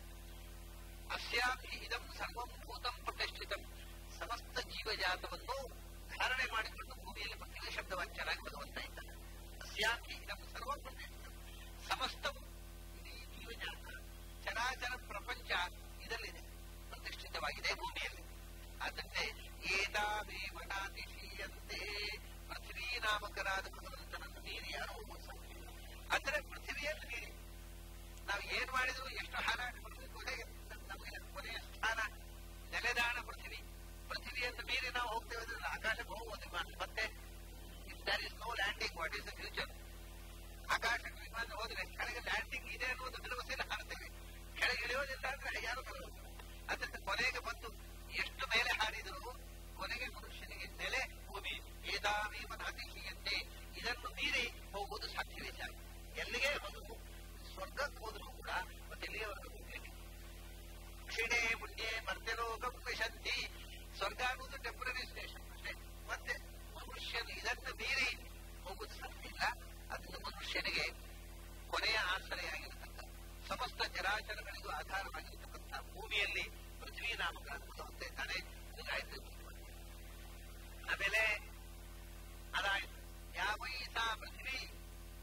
ಅಸ್ಯಾಂ ಹೀನಂ ಸರ್ವಂ ಭೂತಂ ಪ್ರತಿಷ್ಠಿತಂ ಸಮಸ್ತ ಜೀವಜಾತವನ್ನು ಧಾರಣೆ ಮಾಡಿಕೊಂಡು ಭೂಮಿಯಲ್ಲಿ ಪೃಥ್ವಿ ಶಬ್ದವಾಚ್ಯರಾಗಿ ಭಗವಂತ ಇದ್ದಾನೆ ಅಸ್ಯಾಂ ಹೀನಂ ಸರ್ವಂ ಪ್ರತಿಷ್ಠಿತಂ ಸಮಸ್ತವು ಇಡೀ ಜೀವಜಾತ ಚರಾಚರ ಪ್ರಪಂಚ ಇದರಲ್ಲಿದೆ ಪ್ರತಿಷ್ಠಿತವಾಗಿದೆ ಭೂಮಿಯಲ್ಲಿ ಅದನ್ನೇ ಏತಾದೇವ ನಾತಿಶೀಯಂತೆ ಪೃಥ್ವಿ ನಾಮಕರಾದ ಭಗವಂತನನ್ನು ಮೀರಿ ಯಾರು ಹೋಗುವ ಸಾಧ್ಯ ಇಲ್ಲ. ಅಂದ್ರೆ ಪೃಥ್ವಿಯಲ್ಲಿ ಮೀರಿ ನಾವು ಏನ್ ಮಾಡಿದ್ರು ಎಷ್ಟು ಹಾರಾಟ ಮಾಡಿದ್ರು ಕೊನೆಗೆ ನಮಗೆ ಕೊನೆಯ ಸ್ಥಾನ ನೆಲೆದಾಣ ಪೃಥ್ವಿ ಪೃಥ್ವಿಯನ್ನು ಮೀರಿ ನಾವು ಹೋಗ್ತೇವೆ ಅಂದ್ರೆ ಆಕಾಶಕ್ಕೆ ಹೋಗುವುದು ವಿಮಾನ ಮತ್ತೆ if there is no landing what is the future ಆಕಾಶಕ್ಕೆ ವಿಮಾನ ಹೋದ್ರೆ ಕೆಳಗೆ ಲ್ಯಾಂಡಿಂಗ್ ಇದೆ ಅನ್ನೋದು ಭರವಸೆಯಲ್ಲಿ ಹಾರ್ತೇವೆ ಕೆಳಗೆ ಇಳಿಯೋದಿಲ್ಲ ಅಂದ್ರೆ ಯಾರು ಬರೋದು ಅದರಿಂದ ಕೊನೆಗೆ ಬಂದು ಎಷ್ಟು ಮೇಲೆ ಹಾರಿದರೂ ಕೊನೆಗೆ ಮನುಷ್ಯನಿಗೆ ನೆಲೆ ಭೂಮಿ ಏದಾವೀವ ನಾತಿಶೀಯಂತೆ ಇದನ್ನು ಮೀರಿ ಹೋಗುವುದು ಸಾಧ್ಯವೇ ಇಲ್ಲ ಎಲ್ಲಿಗೆ ಹೋದ್ರು ಸ್ವರ್ಗಕ್ಕೆ ಹೋದರೂ ಕೂಡ ಮತ್ತೆ ಎಲ್ಲಿಯವರೆಗೂ ಹೋಗ್ಲಿಕ್ಕೆ ಕ್ಷೀಣೆ ಪುಣ್ಯೆ ಮರ್ತ್ಯಲೋಕಂ ವಿಶಂತಿ ಸ್ವರ್ಗ ಅನ್ನೋದು ಟೆಂಪರರಿ ಸ್ಟೇಷನ್ ಅಷ್ಟೇ ಮತ್ತೆ ಮನುಷ್ಯನು ಇದನ್ನು ಮೀರಿ ಹೋಗುವುದು ಸಾಧ್ಯ ಇಲ್ಲ ಅದನ್ನು ಮನುಷ್ಯನಿಗೆ ಕೊನೆಯ ಆಸರೆಯಾಗಿರತಕ್ಕ ಸಮಸ್ತ ಚರಾಚರಗಳಿಗೂ ಆಧಾರವಾಗಿರತಕ್ಕಂಥ ಭೂಮಿಯಲ್ಲಿ ಪೃಥ್ವಿ ನಾಮಕ ಭಗವಂತ ಇದ್ದಾನೆ ಇದು ಗಾಯತ್ರಿ ಪ್ರತಿಪಾದ್ಯ. ಆಮೇಲೆ ಅದಾಯ್ತು ಯಾವ ಈಸಾ ಪೃಥ್ವಿ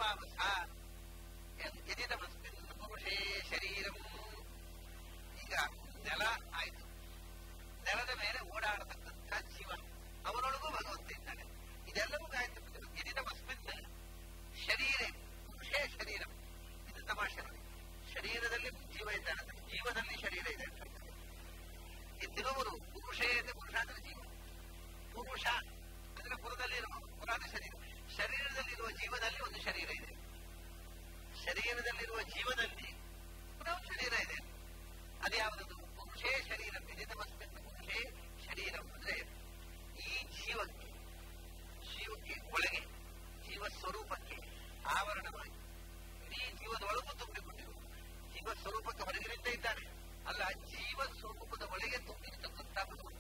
ಪೂರ್ವಾವಸ ಯದಿದಮಸ್ಮಿನ್ ಪುರುಷೇ ಶರೀರಂ ಈಗ ನೆಲ ಆಯ್ತು ನೆಲದ ಮೇಲೆ ಓಡಾಡತಕ್ಕಂಥ ಜೀವ ಅವರೊಳಗೂ ಭಗವಂತ ಇದ್ದಾನೆ ಇದೆಲ್ಲವೂ ಗಾಯತ್ರಿ ಪ್ರತಿಭೆ ಯದಿದಮಸ್ಮಿನ್ ಶರೀರ ಪುರುಷೇ ಶರೀರ ಇದು ತಮಾಷೆ ನೋಡಿ ಶರೀರದಲ್ಲಿ ಜೀವ ಇದ್ದಾನೆ ಅಂದ್ರೆ ಜೀವದಲ್ಲಿ ಶರೀರ ಇದೆ ಅಂತ ಹೇಳ್ತಾರೆ. ಇದ್ದಿರುವರು ಪುರುಷೇ ಅಂತ ಪುರುಷ ಅಂದ್ರೆ ಜೀವ ಪುರುಷ ಅಂದ್ರೆ ಪುರದಲ್ಲಿರುವ ಪುರಾಣ ಶರೀರ ಶರೀರದಲ್ಲಿರುವ ಜೀವದಲ್ಲಿ ಒಂದು ಶರೀರ ಇದೆ ಶರೀರದಲ್ಲಿರುವ ಜೀವದಲ್ಲಿ ಪುನಃ ಒಂದು ಶರೀರ ಇದೆ ಅದ್ಯಾವುದದು ಪುರುಷೇ ಶರೀರ ವಿದಿತಮಸ್ಮಿನ್ ಪುರುಷೇ ಶರೀರ ಅಂದ್ರೆ ಈ ಜೀವಕ್ಕೆ ಜೀವಕ್ಕೆ ಒಳಗೆ ಜೀವ ಸ್ವರೂಪಕ್ಕೆ ಆವರಣವಾಗಿ ಇಡೀ ಜೀವದ ಒಳಗೂ ತುಂಬಿಕೊಂಡಿರುವ ಜೀವ ಸ್ವರೂಪಕ್ಕೆ ಹೊರಗಿನಿಂದ ಇದ್ದಾನೆ ಅಲ್ಲ ಜೀವ ಸ್ವರೂಪದ ಒಳಗೆ ತುಂಬಿರತಕ್ಕಂಥ ಭಗವಂತ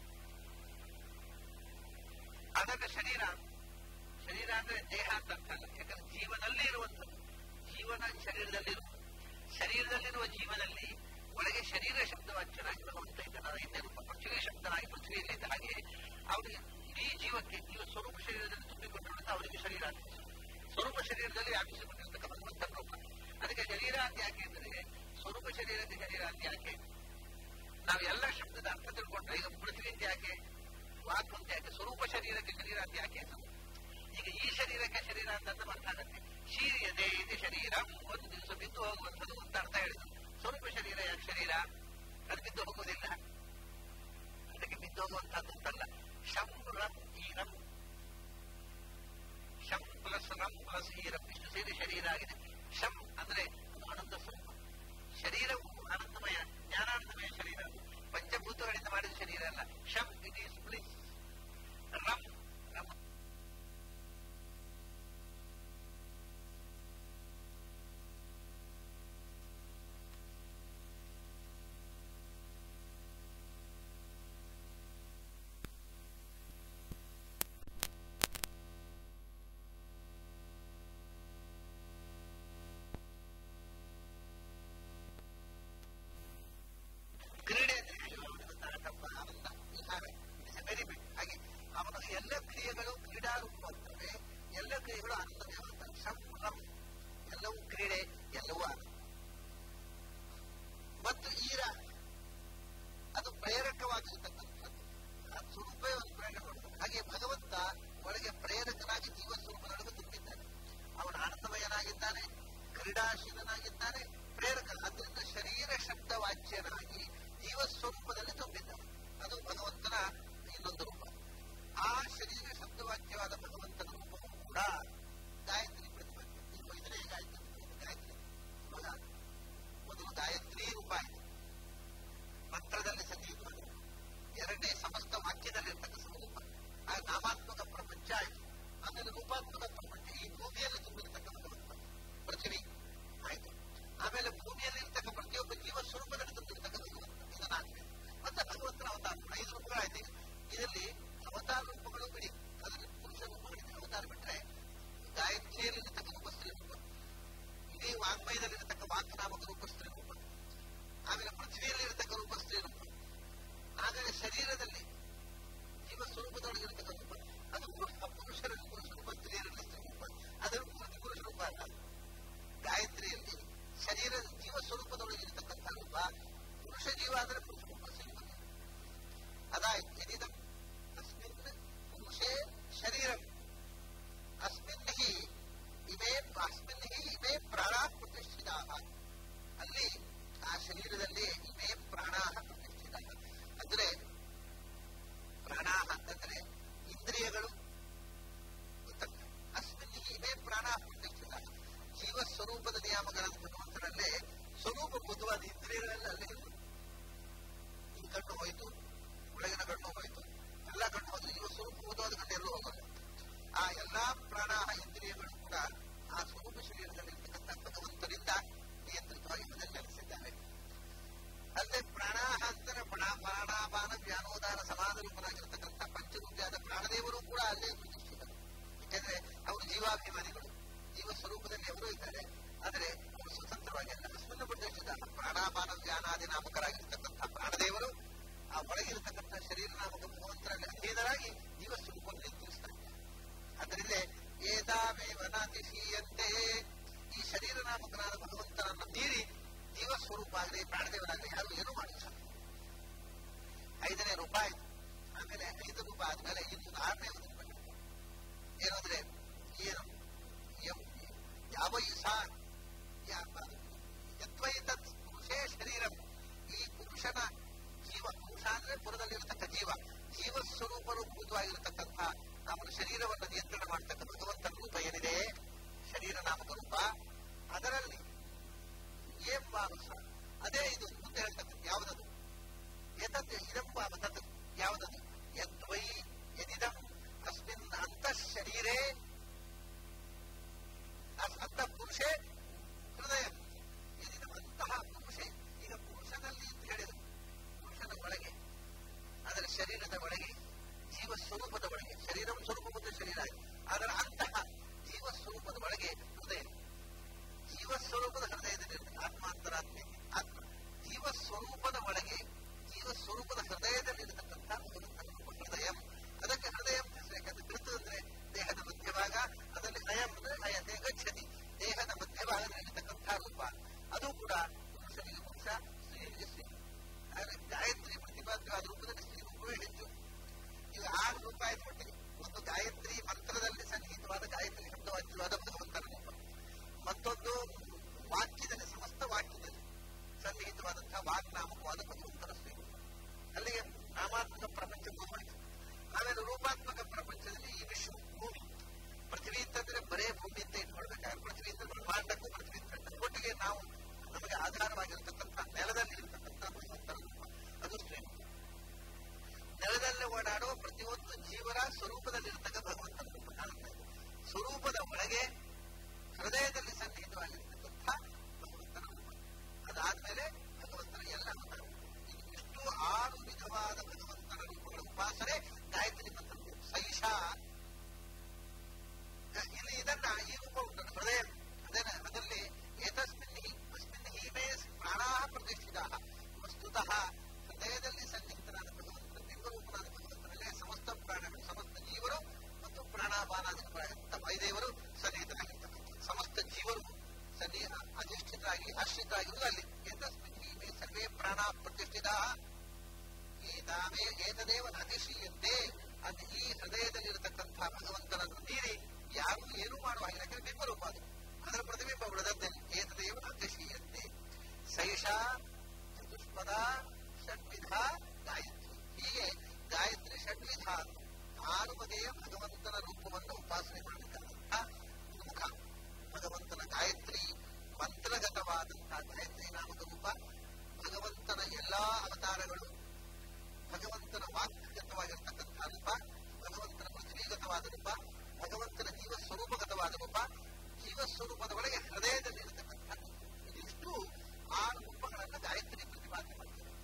ಅದಕ್ಕೆ ಶರೀರ ಶರೀರ ಅಂದ್ರೆ ದೇಹ ಅಂತ ಅರ್ಥ ಅಲ್ಲ ಯಾಕಂದ್ರೆ ಜೀವನಲ್ಲಿ ಇರುವಂಥದ್ದು ಜೀವನ ಶರೀರದಲ್ಲಿರುವ ಶರೀರದಲ್ಲಿರುವ ಜೀವನಲ್ಲಿ ಒಳಗೆ ಶರೀರ ಶಬ್ದವಾಚ್ಯನಾಗಿ ಭಗವಂತ ಇದ್ದಾನೆ ಹಿಂದೆ ರೂಪ ಪೃಥ್ವಿ ಶಬ್ದನಾಗಿ ಪೃಥ್ವಿಯಲ್ಲಿ ಇದ್ದ ಹಾಗೆ ಅವರಿಗೆ ಇಡೀ ಜೀವಕ್ಕೆ ಜೀವ ಸ್ವರೂಪ ಶರೀರದಲ್ಲಿ ತುಂಬಿಕೊಂಡಿರುವಂತ ಅವರಿಗೆ ಶರೀರ ಅಂತ ಹೆಸರು. ಸ್ವರೂಪ ಶರೀರದಲ್ಲಿ ವ್ಯಾಪಿಸಿಕೊಂಡಿರ್ತಕ್ಕ ಭಗವಂತನ ರೂಪ ಅದಕ್ಕೆ ಶರೀರ ಅಂತ ಯಾಕೆ ಅಂದ್ರೆ ಸ್ವರೂಪ ಶರೀರಕ್ಕೆ ಶರೀರ ಅಂತ ಯಾಕೆ ನಾವು ಎಲ್ಲ ಶಬ್ದದ ಅರ್ಥ ತಿಳ್ಕೊಂಡ್ರೆ ಈಗ ಪೃಥ್ವಿ ಅಂತ ಯಾಕೆ ವಾಕ್ ಅಂತ ಯಾಕೆ ಸ್ವರೂಪ ಶರೀರಕ್ಕೆ ಶರೀರ ಅಂತ ಯಾಕೆ ಹೆಸರು ಈಗ ಈ ಶರೀರಕ್ಕೆ ಶರೀರ ಅಂತ ಅರ್ಥ ಅರ್ಥ ಆಗತ್ತೆ ಶೀರ್ಯದೆ ಇದೆ ಶರೀರ ಒಂದು ದಿವಸ ಬಿದ್ದು ಹೋಗುವಂಥದ್ದು ಅಂತ ಅರ್ಥ ಹೇಳಿದ್ರು ಸ್ವರೂಪ ಶರೀರ ಯಾಕೆ ಶರೀರ ಅದು ಬಿದ್ದು ಹೋಗುವುದಿಲ್ಲ ಅದಕ್ಕೆ ಬಿದ್ದು ಹೋಗುವಂತಹದ್ದು ಅಂತಲ್ಲ ಶಂ ರಂ ಈರಂ ಶಂ ಪ್ಲಸ್ ರಂ ಪ್ಲಸ್ ಈರಂ ಇಷ್ಟು ಸೇರಿ ಶರೀರ ಆಗಿದೆ ಶಂ ಅಂದ್ರೆ ಅದು ಆನಂದ ಸ್ವರೂಪ ಶರೀರವು ಆನಂದಮಯ ಜ್ಞಾನಾನಂದಮಯ ಶರೀರ ಪಂಚಭೂತಗಳಿಂದ ಮಾಡಿದ ಶರೀರ ಅಲ್ಲ ಶಂ ಇಟ್ ಈಸ್ ಬ್ಲಿಸ್ ರಂ ರಂ ದೇವನಾತಿಶೀಯಂತೆ ಈ ಶರೀರ ನಾಮಕನಾದ ಭಗವಂತನನ್ನು ಮೀರಿ ಜೀವ ಸ್ವರೂಪ ಆಗಲಿ ಪ್ರಾಣದೇವರಾಗಲಿ ಯಾರು ಏನೂ ಮಾಡಿಲ್ಲ ಐದನೇ ರೂಪಾಯಿ ಆಮೇಲೆ ಐದು ರೂಪಾಯಿ ಆದ್ಮೇಲೆ ಇನ್ನು ಆರನೇ ಒಂದು ಏನಂದ್ರೆ ಏನು ಎಂ- ಯಾವ ಈ ಸಾ ಯದ್ವೈತತ್ ಪುರುಷೇ ಶರೀರಂ ಈ ಪುರುಷನ ಜೀವ ಪುರುಷ ಅಂದ್ರೆ ಪುರದಲ್ಲಿರತಕ್ಕ ಜೀವ ಜೀವ ಸ್ವರೂಪರೂಪವಾಗಿರತಕ್ಕಂಥ ನಮ್ಮ ಶರೀರವನ್ನು ನಿಯಂತ್ರಣ ಮಾಡತಕ್ಕ ಭಗವಂತನ ರೂಪ ಏನಿದೆ ಶರೀರ ನಾಮಕ ರೂಪ ಅದರಲ್ಲಿ ಏಂ ಮಾನಸ ಅದೇ ಇದು ಮುಂದೆ ಹೇಳ್ತಕ್ಕಂಥ ಯಾವುದದು ಎತದ್ ಇದಂ ತದ್ ಯಾವುದದು ಯದ್ವೈ ಯದಿದಂ ಅಸ್ಮಿನ್ ಅಂತಃ ಶರೀರೇ ಅಂತ ಪುರುಷೇ ಹೃದಯ ಯದಿದಂ ಅಂತಹ ಪುರುಷೇ ಈಗ ಪುರುಷನಲ್ಲಿ ಅಂತ ಹೇಳಿದರು ಪುರುಷನ ಒಳಗೆ ಅದರ ಶರೀರದ ಒಳಗೆ ಜೀವ ಸ್ವರೂಪದ ಒಳಗೆ ಶರೀರವು ಸ್ವರೂಪಬದ್ಧ ಶರೀರ ಆಗಿದೆ ಅದರ ಅಂತಹ ಜೀವ ಸ್ವರೂಪದ ಒಳಗೆ ಹೃದಯ ಜೀವ ಸ್ವರೂಪದ ಹೃದಯದಲ್ಲಿ ಆತ್ಮಾಂತರಾತ್ಮೆ ಆತ್ಮ ಜೀವ ಸ್ವರೂಪದ ಒಳಗೆ ಜೀವ ಸ್ವರೂಪದ ಹೃದಯದಲ್ಲಿರತಕ್ಕಂಥ ಭಗವಂತನ ರೂಪ ಹೃದಯ ಅದಕ್ಕೆ ಹೃದಯ ಅಂತ ಹೆಸರು ಯಾಕಂದ್ರೆ ಕೃತ ಅಂದ್ರೆ ದೇಹದ ಮಧ್ಯಭಾಗ ಅದರಲ್ಲಿ ಅಯಂ ಅಂದ್ರೆ ಅಯತೆ ಗಚ್ಚತಿ ದೇಹದ ಮಧ್ಯಭಾಗದಲ್ಲಿರತಕ್ಕಂಥ ರೂಪ ಅದು ಕೂಡ ಪುರುಷನಿಗೆ ಪುರುಷ ಸ್ತ್ರೀಯರಿಗೆ ಸ್ತ್ರೀ ಆದರೆ ಗಾಯತ್ರಿ ಪ್ರತಿಪಾದ್ಯವಾದ ರೂಪದಲ್ಲಿ ಸ್ತ್ರೀ ರೂಪವೇ ಹೆಚ್ಚು ಈಗ ಆರು ರೂಪಾಯಿ ಕೊಟ್ಟಿದೆ ಒಂದು ಗಾಯತ್ರಿ ಮಂತ್ರದಲ್ಲಿ ಸನ್ನಿಹಿತವಾದ ಗಾಯತ್ರಿ ಶಬ್ದವಾಚ್ಯವಾದ ಭಗವಂತನ ರೂಪ ಮತ್ತೊಂದು ವಾಕ್ಯದಲ್ಲಿ ಸಮಸ್ತ ವಾಕ್ಯದಲ್ಲಿ ಸನ್ನಿಹಿತವಾದಂತಹ ವಾಗ್ನಾಮಕವಾದ ಭಗವಂತನ ಸ್ವರೂಪ ಅಲ್ಲಿಗೆ ನಾಮಾತ್ಮಕ ಪ್ರಪಂಚ ಹೋಯ್ತು ಆಮೇಲೆ ರೂಪಾತ್ಮಕ ಪ್ರಪಂಚದಲ್ಲಿ ಈ ವಿಶ್ವ ಭೂಮಿ ಪೃಥ್ವಿ ಅಂತಂದ್ರೆ ಬರೇ ಭೂಮಿ ಅಂತ ಇಟ್ಕೊಳ್ಬೇಕಾದ್ರೆ ಪೃಥ್ವಿ ಅಂತ ಬ್ರಹ್ಮಾಂಡಕ್ಕೂ ಪೃಥ್ವಿ ಅಂತ ಒಟ್ಟಿಗೆ ನಾವು ನಮಗೆ ಆಧಾರವಾಗಿರತಕ್ಕಂಥ ನೆಲದಲ್ಲಿ ಇರತಕ್ಕಂಥ ಭಗವಂತನ ರೂಪ ಅದು ಸ್ವಯಂ ನೆಲದಲ್ಲಿ ಓಡಾಡುವ ಪ್ರತಿಯೊಂದು ಜೀವನ ಸ್ವರೂಪದಲ್ಲಿರತಕ್ಕ ಭಗವಂತನ ರೂಪ ಕಾಣುತ್ತೆ ಸ್ವರೂಪದ ಒಳಗೆ ಹೃದಯದಲ್ಲಿ ಸನ್ನಿಹಿತವಾಗಿರ್ತಕ್ಕಂಥ ಭಗವಂತನ ರೂಪ ಅದಾದ್ಮೇಲೆ ಭಗವಂತನ ಎಲ್ಲ ಅವತಾರ ಇದು ಇಷ್ಟು ಆರು ವಿಧವಾದ ಭಗವಂತನ ರೂಪಗಳ ಉಪಾಸನೆ ಗಾಯತ್ರಿ ಮಂತ್ರ ಸೈಷಾ ಇಲ್ಲಿ ಇದನ್ನ ಈ ರೂಪ ಉಂಟು ಹೃದಯ ಅದೇನ ಅದರಲ್ಲಿ ಏತಸ್ಮಿನ್ ಹಿ ಅಸ್ಮಿನ್ ಹೀಮೇ ಪ್ರಾಣಾ ಪ್ರತಿಷ್ಠಿತ ವಸ್ತುತಃ ಹೃದಯದಲ್ಲಿ ಸನ್ನಿಹಿತನಾದ ಭಗವಂತನ ಬಿಂಬರೂಪನಾದ ಭಗವಂತನಲ್ಲೇ ಸಮಸ್ತ ಪ್ರಾಣಗಳು ಸಮಸ್ತ ಜೀವರು ಮತ್ತು ಪ್ರಾಣಾಪಾನಾದಿ ವೈದೇವರು ಸನ್ನಿಹಿತರಾಗಿರ್ತಕ್ಕಂಥ ಸಮಸ್ತ ಜೀವರು ಸನ್ನಿ ಅಧಿಷ್ಠಿತರಾಗಿ ಆಶ್ರಿತರಾಗಿರುವುದು ಅಲ್ಲಿ ಏತಸ್ಮಿನ್ ಹೀಮೇ ಸರ್ವೇ ಪ್ರಾಣ ಪ್ರತಿಷ್ಠಿತ ಏತಾವೇ ಏತದೇವ ಅತಿಶೀಯಂತೆ ಅದು ಈ ಹೃದಯದಲ್ಲಿರತಕ್ಕಂಥ ಭಗವಂತನನ್ನು ಮೀರಿ ಯಾರು ಏನು ಮಾಡುವ ಹಾಗಿಲ್ಲ ಯಾಕಂದ್ರೆ ಬಿಂಬರೂಪ ಅದು ಅದರ ಪ್ರತಿಬಿಂಬ ಉಳಿದದ್ದಲ್ಲಿ ಏತದೇವ ಅತಿಶೀಯಂತೆ ಸೈಷಾ ಚತುಷ್ಪದ ಷಡ್ವಿಧ ಗಾಯತ್ರಿ ಹೀಗೆ ಗಾಯತ್ರಿ ಷಡ್ವಿಧ ಆರು ಬಗೆಯ ಭಗವಂತನ ರೂಪವನ್ನು ಉಪಾಸನೆ ಮಾಡಬೇಕಾದಂತಹ ಮುಖ ಭಗವಂತನ ಗಾಯತ್ರಿ ಮಂತ್ರಗತವಾದಂತಹ ಗಾಯತ್ರಿ ನಾಮಕ ರೂಪ ಭಗವಂತನ ಎಲ್ಲಾ ಅವತಾರಗಳು ಭಗವಂತನ ವಾಕ್ಯಗತವಾಗಿರ್ತಕ್ಕಂತಹ ರೂಪ ಭಗವಂತನ ಪೃಥ್ವಿಗತವಾದ ರೂಪ ಭಗವಂತನ ಜೀವ ಸ್ವರೂಪಗತವಾದ ರೂಪ ಜೀವ ಸ್ವರೂಪದ ಒಳಗೆ ಹೃದಯದಲ್ಲಿ ಇರತಕ್ಕಂತಹ ಇದಿಷ್ಟು ಆರು ರೂಪಗಳನ್ನು ಗಾಯತ್ರಿ ಪ್ರತಿಪಾದನೆ ಮಾಡ್ತಾರೆ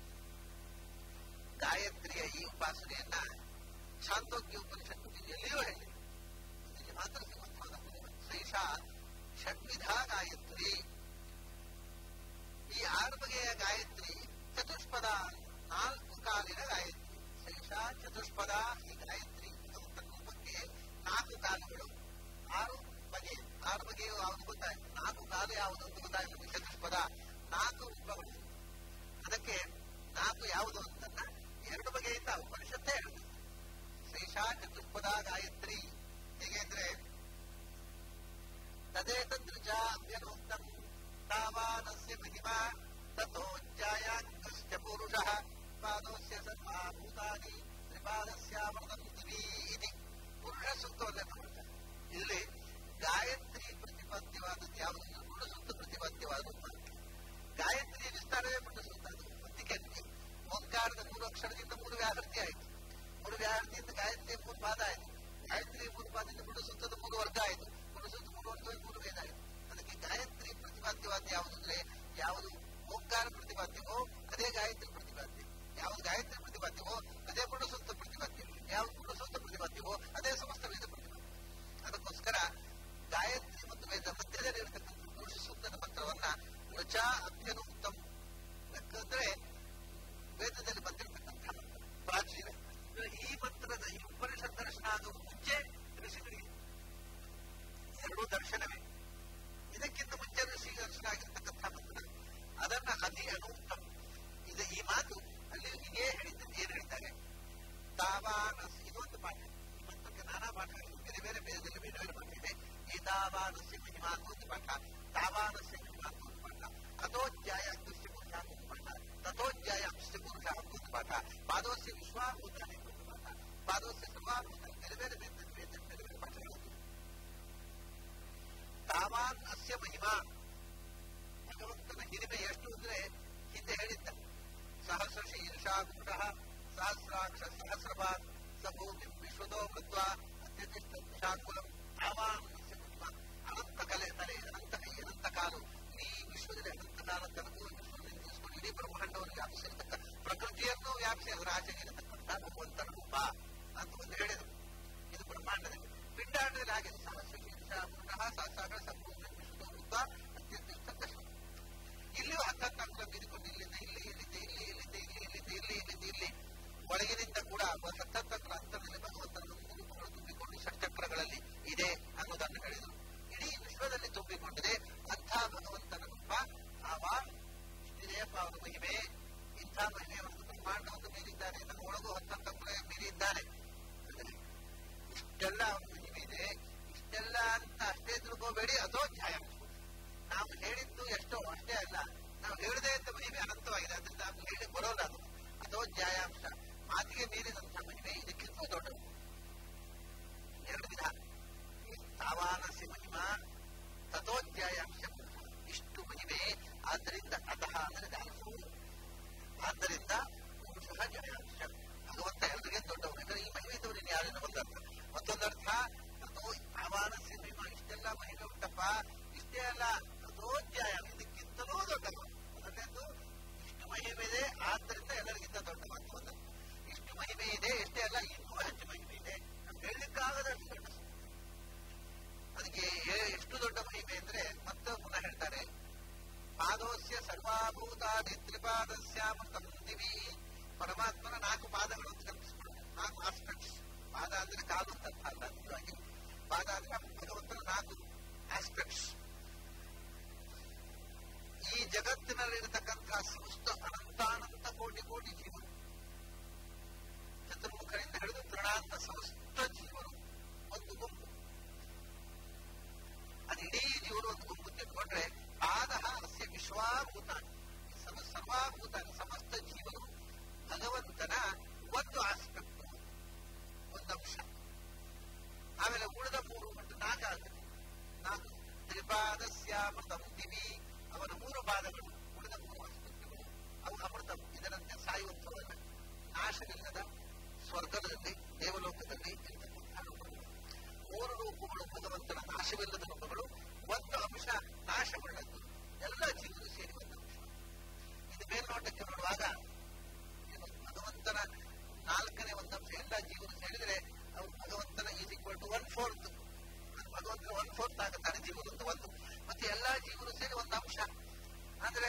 ಗಾಯತ್ರಿಯ ಈ ಉಪಾಸನೆಯನ್ನ ಛಾಂದೋಗ್ಯ ಉಪನಿಷತ್ತು ಎಲ್ಲಿಯೂ ಹೇಳಿ ಇಲ್ಲಿ ಮಾತ್ರ ಸಿಗುತ್ತಾದ ಶೈಷಾ ಷಡ್ವಿಧ ಗಾಯತ್ರಿ ಈ ಆರು ಬಗೆಯ ಗಾಯತ್ರಿ ಚತುಷ್ಪದ ನಾಲ್ಕು ಕಾಲಿನ ಗಾಯತ್ರಿ ಶೈಷಾ ಚತುಷ್ಪದ ಈ ಗಾಯತ್ರಿ ಭಗವಂತನ ರೂಪಕ್ಕೆ ನಾಲ್ಕು ಕಾಲುಗಳು ಆರು ಬಗೆ ಆರು ಬಗೆಯು ಯಾವುದು ಗೊತ್ತಾಯ್ತು ನಾಲ್ಕು ಕಾಲು ಯಾವುದು ಅಂತ ಗೊತ್ತಾಯ್ತು ಚತುಷ್ಪದ ನಾಲ್ಕು ರೂಪಗಳು ಅದಕ್ಕೆ ನಾಲ್ಕು ಯಾವುದು ಅಂತನ್ನ ಎರಡು ಬಗೆಯಿಂದ ಉಪನಿಷತ್ತೇ ಹೇಳುತ್ತೆ ಶೇಷಾ ಚತುಷ್ಪದ ಗಾಯತ್ರಿ ಹೇಗೆ ಅಂದ್ರೆ ತದೇತದೃಜ ಅಭ್ಯನೋಕ್ತಂ ತಾವಾನಸ್ಯ ಮಹಿಮಾ ತಥೋಜ್ಜಾಯಾಕಶ್ಚ ಪುರುಷಃ ಪಾದೋಸ್ಯ ಸರ್ವಾ ಭೂತಾನಿ ತ್ರಿಪಾದಸ್ಯಾಮೃತ ಪೃಥಿವೀ ಇತಿ ಪುರುಷ ಸೂಕ್ತವನ್ನೇ ತಗೊಳ್ತಾರೆ ಇಲ್ಲಿ ಗಾಯತ್ರಿ ಪ್ರತಿಪಾದ್ಯವಾದದ್ದು ಯಾವುದು ಪುರುಷಸೂಕ್ತ ಪ್ರತಿಪಾದ್ಯವಾದ ರೂಪ ಗಾಯತ್ರಿ ವಿಸ್ತಾರವೇ ಪುರುಷಸೂಕ್ತ ಅದು ಅದಕ್ಕೆ ಓಂಕಾರದ ಮೂರು ಅಕ್ಷರದಿಂದ ಮೂರು ವ್ಯಾಹೃತಿ ಆಯಿತು ಮೂರು ವ್ಯಾಹೃತಿಯಿಂದ ಗಾಯತ್ರಿ ಮೂರು ಪಾದ ಆಯಿತು ಗಾಯತ್ರಿ ಮೂರು ಪಾದದಿಂದ ಪುರುಷಸೂಕ್ತದ ಮೂರು ವರ್ಗ ಆಯಿತು ಪುರುಷಸೂಕ್ತ ಮೂರು ವರ್ಗ ಮೂರು ವೇದ ಆಯಿತು ಅದಕ್ಕೆ ಗಾಯತ್ರಿ ಪ್ರತಿಪಾದ್ಯವಾದ ಯಾವುದು ಅಂದ್ರೆ ಯಾವುದು ಓಂಕಾರ ಪ್ರತಿಪಾದ್ಯವೋ ಅದೇ ಗಾಯತ್ರಿ ಪ್ರತಿಪಾದ್ಯ ಯಾವುದು ಗಾಯತ್ರಿ ಪ್ರತಿಪಾದ್ಯವೋ ಅದೇ ಪುರುಷಸೂಕ್ತ ಪ್ರತಿಪಾದ್ಯ ಯಾವುದು ಪುರುಷಸೂಕ್ತ ಪ್ರತಿಪಾದ್ಯವೋ ಅದೇ ಸಮಸ್ತ ವೇದ ಪ್ರತಿಪಾದ್ಯ ಅದಕ್ಕೋಸ್ಕರ ಗಾಯತ್ರಿ ಮತ್ತು ವೇದ ಮಧ್ಯದಲ್ಲಿ ಇರತಕ್ಕಂಥ ಪುರುಷ ಸೂಕ್ತದ ಮಂತ್ರವನ್ನ ವೃಚ ಅಭ್ಯನುಕ್ತಂ ಯಾಕಂದ್ರೆ ವೇದದಲ್ಲಿ ಬಂದಿರತಕ್ಕಂಥ ಮಂತ್ರ ಪ್ರಾಚೀನ ಈ ಮಂತ್ರದ ಈ ಉಪನಿಷತ್ ದರ್ಶನ ಆಗುವ ಮುಂಚೆ ಋಷಿಗಳಿಗೆ ತಾವಾನಸ್ಯ ಮಹಿಮಾ ಅಂತ ಒಂದು ಪಾಠ ತಾವಾನಸ್ಯ ಮಹಿಮಾ ಅಂತ ಒಂದು ಪಾಠ ತಥೋಧ್ಯಾಯ ದೃಶ್ಯ ಪುರುಷ ಅಂತ ಒಂದು ಪಾಠ ತಥೋಧ್ಯಾಯ ದೃಶ್ಯ ಪುರುಷ ಅಂತ ಒಂದು ಪಾಠ ಪಾದೋಸ್ಯ ವಿಶ್ವಾಭೂತಾನೆ ಅಂತ ಒಂದು ಪಾಠ ಪಾದೋಸ್ಯ ಸರ್ವಾಭೂತಾನೆ ಬೇರೆ ಬೇರೆ ಬೇರೆ ಬೇರೆ ಬೇರೆ ಬೇರೆ ಬೇರೆ ಪಾಠಗಳು ತಾವಾನ್ ಅಸ್ಯ ಮಹಿಮಾ ಭಗವಂತನ ಹಿರಿಮೆ ಎಷ್ಟು ಅಂದ್ರೆ ಹಿಂದೆ ಹೇಳಿದ್ದ ಸಹಸ್ರ ಶೀರ್ಷ ಗುಂಡ ಸಹಸ್ರಾಕ್ಷ ಸಹಸ್ರಪಾತ್ ಸಭೂಮಿ ವಿಶ್ವದೋ ಮೃತ್ವ ಅತ್ಯತಿಷ್ಠ ಶಾಂಕುಲಂ ತಾವಾನ್ ಅಸ್ಯ ಮಹಿಮಾ ಅನಂತ ಕಲೆ ತಲೆ ಅನಂತ ಕೈ ಅನಂತ ಕಾಲು ಈ ವಿಶ್ವದಲ್ಲಿ ಅನಂತ ಕಾಲ ತನಕ ವಿಶ್ವದಲ್ಲಿ ನಿಲ್ಲಿಸಿಕೊಂಡು ಇಡೀ ಬ್ರಹ್ಮಾಂಡವನ್ನು ವ್ಯಾಪಿಸಿರತಕ್ಕ ಪ್ರಕೃತಿಯನ್ನು ವ್ಯಾಪಿಸಿ ಅದರ ಆಚೆಗೆ ಇರತಕ್ಕಂಥ ಭಗವಂತನ ರೂಪ ಅಂತ ಒಂದು ಹೇಳಿದರು ಇದು ಬ್ರಹ್ಮಾಂಡದಲ್ಲಿ ಪಿಂಡಾಂಡದಲ್ಲಿ ಆಗಿದೆ ಸಹಸ್ರ ಶೀರ್ಷ ಗುಂಡ ಸಹಸ್ರಾಕ್ಷ ಸಭೂಮಿ ವಿಶ್ವದೋ ಮೃತ್ವ ಅತ್ಯತಿಷ್ಠ ದಶ ಇಲ್ಲಿಯೂ ಹತ್ತತ್ತು ಅಂಗುಲ ಬೀರಿಕೊಂಡು ಇಲ್ಲಿಂದ ಇಲ್ಲಿ ಇಲ್ಲಿಂದ ಇಲ್ಲಿ ಇಲ್ಲಿಂದ ಇಲ್ಲಿ ಇಲ್ಲಿಂದ ಇಲ್ಲಿ ಇಲ್ಲಿಂದ ಇಲ್ಲಿ ಒಳಗಿನಿಂದ ಕೂಡ ಒಂದು ಹತ್ತತ್ತು ಅಂಗುಲ ಅಂತರದಲ್ಲಿ ಭಗವಂತನ ರೂಪಗಳು ತುಂಬಿಕೊಂಡು ಷಟ್ಚಕ್ರಗಳಲ್ಲಿ ಇದೆ ಅನ್ನೋದನ್ನು ಹೇಳಿದರು ಇಡೀ ವಿಶ್ವದಲ್ಲಿ ತುಂಬಿಕೊಂಡಿದೆ ಅಂಥ ಭಗವಂತನ ರೂಪ ಆವ ಇಷ್ಟಿದೆಯಪ್ಪ ಅವನ ಮಹಿಮೆ ಇಂಥ ಮಹಿಮೆಯನ್ನು ಬ್ರಹ್ಮಾಂಡವನ್ನು ಮೀರಿದ್ದಾನೆ ನಮ್ಮ ಒಳಗೂ ಹತ್ತತ್ತು ಅಂಗುಲ ಮೀರಿದ್ದಾನೆ ಇಷ್ಟೆಲ್ಲ ಅವನ ಮಹಿಮೆ ಇದೆ ಇಷ್ಟೆಲ್ಲ ಅಂತ ಅಷ್ಟೇ ತಿಳ್ಕೋಬೇಡಿ ಅದೋ ಧ್ಯಾಯ ನಾವು ಹೇಳಿದ್ದು ಎಷ್ಟೋ ಅಷ್ಟೇ ಅಲ್ಲ ನಾವು ಹೇಳದೇ ಇದ್ದ ಮಹಿಮೆ ಅನಂತವಾಗಿದೆ ಅದರಿಂದ ನಾವು ಹೇಳಿ ಬರೋಲ್ಲ ಅದು ಅದೋ ಜ್ಯಾಯಾಂಶ ಮಾತಿಗೆ ಮೀರಿದಂಥ ಮಹಿಮೆ ಇದಕ್ಕಿಂತ ದೊಡ್ಡದು ಎರಡು ವಿಧ ತಾವಾನಸ್ಯ ಮಹಿಮಾ ತಥೋಧ್ಯಾಯಾಂಶ ಇಷ್ಟು ಮಹಿಮೆ ಆದ್ದರಿಂದ ಅತಃ ಅಂದರೆ ದಾಸು ಆದ್ದರಿಂದ ಪುರುಷ ಜಯಾಂಶ ಭಗವಂತ ಎಲ್ಲರಿಗೆ ದೊಡ್ಡವನು ಯಾಕಂದ್ರೆ ಈ ಮಹಿಮೆ ಇದ್ದವರು ಇನ್ನು ಯಾರಿನ ಒಂದರ್ಥ ಮತ್ತೊಂದರ್ಥ ಅಥೋ ತಾವಾನಸ್ಯ ಮಹಿಮಾ ಇಷ್ಟೆಲ್ಲ ಮಹಿಮೆ ಉಂಟಪ್ಪ ಇಷ್ಟೇ ಅಲ್ಲ ಅದೋಧ್ಯಾಯ ಇದಕ್ಕಿಂತಲೂ ದೊಡ್ಡವ ಅದನ್ನೆಂದು ಇಷ್ಟು ಮಹಿಮೆ ಇದೆ ಆದ್ದರಿಂದ ಎಲ್ಲರಿಗಿಂತ ದೊಡ್ಡವ ಅಂತ ಒಂದು ಇಷ್ಟು ಮಹಿಮೆ ಇದೆ ಎಷ್ಟೇ ಅಲ್ಲ ಇನ್ನೂ ಹೆಚ್ಚು ಮಹಿಮೆ ಇದೆ ನಮ್ಗೆ ಹೇಳಲಿಕ್ಕಾಗದಷ್ಟು ದೊಡ್ಡ ಅದಕ್ಕೆ ಎಷ್ಟು ದೊಡ್ಡ ಮಹಿಮೆ ಅಂದ್ರೆ ಮತ್ತೆ ಪುನಃ ಹೇಳ್ತಾರೆ ಪಾದೋಸ್ಯ ಸರ್ವಾಭೂತಾದಿ ತ್ರಿಪಾದಸ್ಯಾಮೃತಂ ದಿವಿ ಪರಮಾತ್ಮನ ನಾಲ್ಕು ಪಾದಗಳು ಅಂತ ಕಲ್ಪಿಸ್ಕೊಳ್ಳೋದು ನಾಲ್ಕು ಆಸ್ಪೆಕ್ಟ್ಸ್ ಪಾದ ಅಂದ್ರೆ ಕಾಲು ಅಂತ ಅರ್ಥ ಅಲ್ಲ ನಿಜವಾಗಿ ಪಾದ ಅಂದ್ರೆ ಭಗವಂತನ ನಾಲ್ಕು ಆಸ್ಪೆಕ್ಟ್ಸ್ ಈ ಜಗತ್ತಿನಲ್ಲಿರತಕ್ಕಂತಹ ಸಮಸ್ತ ಅನಂತಾನಂತ ಕೋಟಿ ಕೋಟಿ ಜೀವನು ಚತುರ್ಮುಖರಿಂದ ಹಿಡಿದು ತೃಣಾಂತ ಸಮಸ್ತ ಜೀವನು ಒಂದು ಗುಂಪು ಅದು ಇಡೀ ಜೀವನ ಒಂದು ಗುಂಪು ತಿಳ್ಕೊಂಡ್ರೆ ಪಾದ ಅಸ್ಯ ವಿಶ್ವಾಭೂತ ಸರ್ವಾಭೂತ ಸಮಸ್ತ ಜೀವನು ಭಗವಂತನ ಒಂದು ಆಸ್ಪೆಕ್ಟ್ ಒಂದು ಅಂಶ ಆಮೇಲೆ ಉಳಿದ ಮೂರು ಮತ್ತು ನಾಲ್ಕು ಆಗುತ್ತೆ ನಾಲ್ಕು ತ್ರಿಪಾದಸ್ಯಾಮೃತಂ ದಿವಿ ಅವನ ಮೂರು ಪಾದಗಳು ಉಳಿದ ಮೂರು ಆಸ್ಪೆಕ್ಟ್ಗಳು ಅವು ಅಮೃತ ಇದರಂತೆ ಸಾಯುವಂಥವಲ್ಲ ನಾಶವಿಲ್ಲದ ಸ್ವರ್ಗದಲ್ಲಿ ದೇವಲೋಕದಲ್ಲಿ ಇರತಕ್ಕಂತಹ ರೂಪಗಳು ಮೂರು ರೂಪಗಳು ಭಗವಂತನ ನಾಶವಿಲ್ಲದ ರೂಪಗಳು ಒಂದು ಅಂಶ ನಾಶವುಳ್ಳದ್ದು ಎಲ್ಲ ಜೀವನ ಸೇರಿ ಒಂದು ಅಂಶ ಇದು ಮೇಲ್ನೋಟಕ್ಕೆ ನೋಡುವಾಗ ಏನು ಭಗವಂತನ ನಾಲ್ಕನೇ ಒಂದು ಅಂಶ ಎಲ್ಲ ಜೀವನ ಸೇರಿದರೆ ಅವರು ಭಗವಂತನ is equal to one fourth ಭಗವಂತನ ಒನ್ ಫೋರ್ತ್ ಆಗುತ್ತಾನೆ ಜೀವನದ ಒಂದು ಮತ್ತೆ ಎಲ್ಲಾ ಜೀವನ ಸೇರಿ ಒಂದು ಅಂಶ ಅಂದ್ರೆ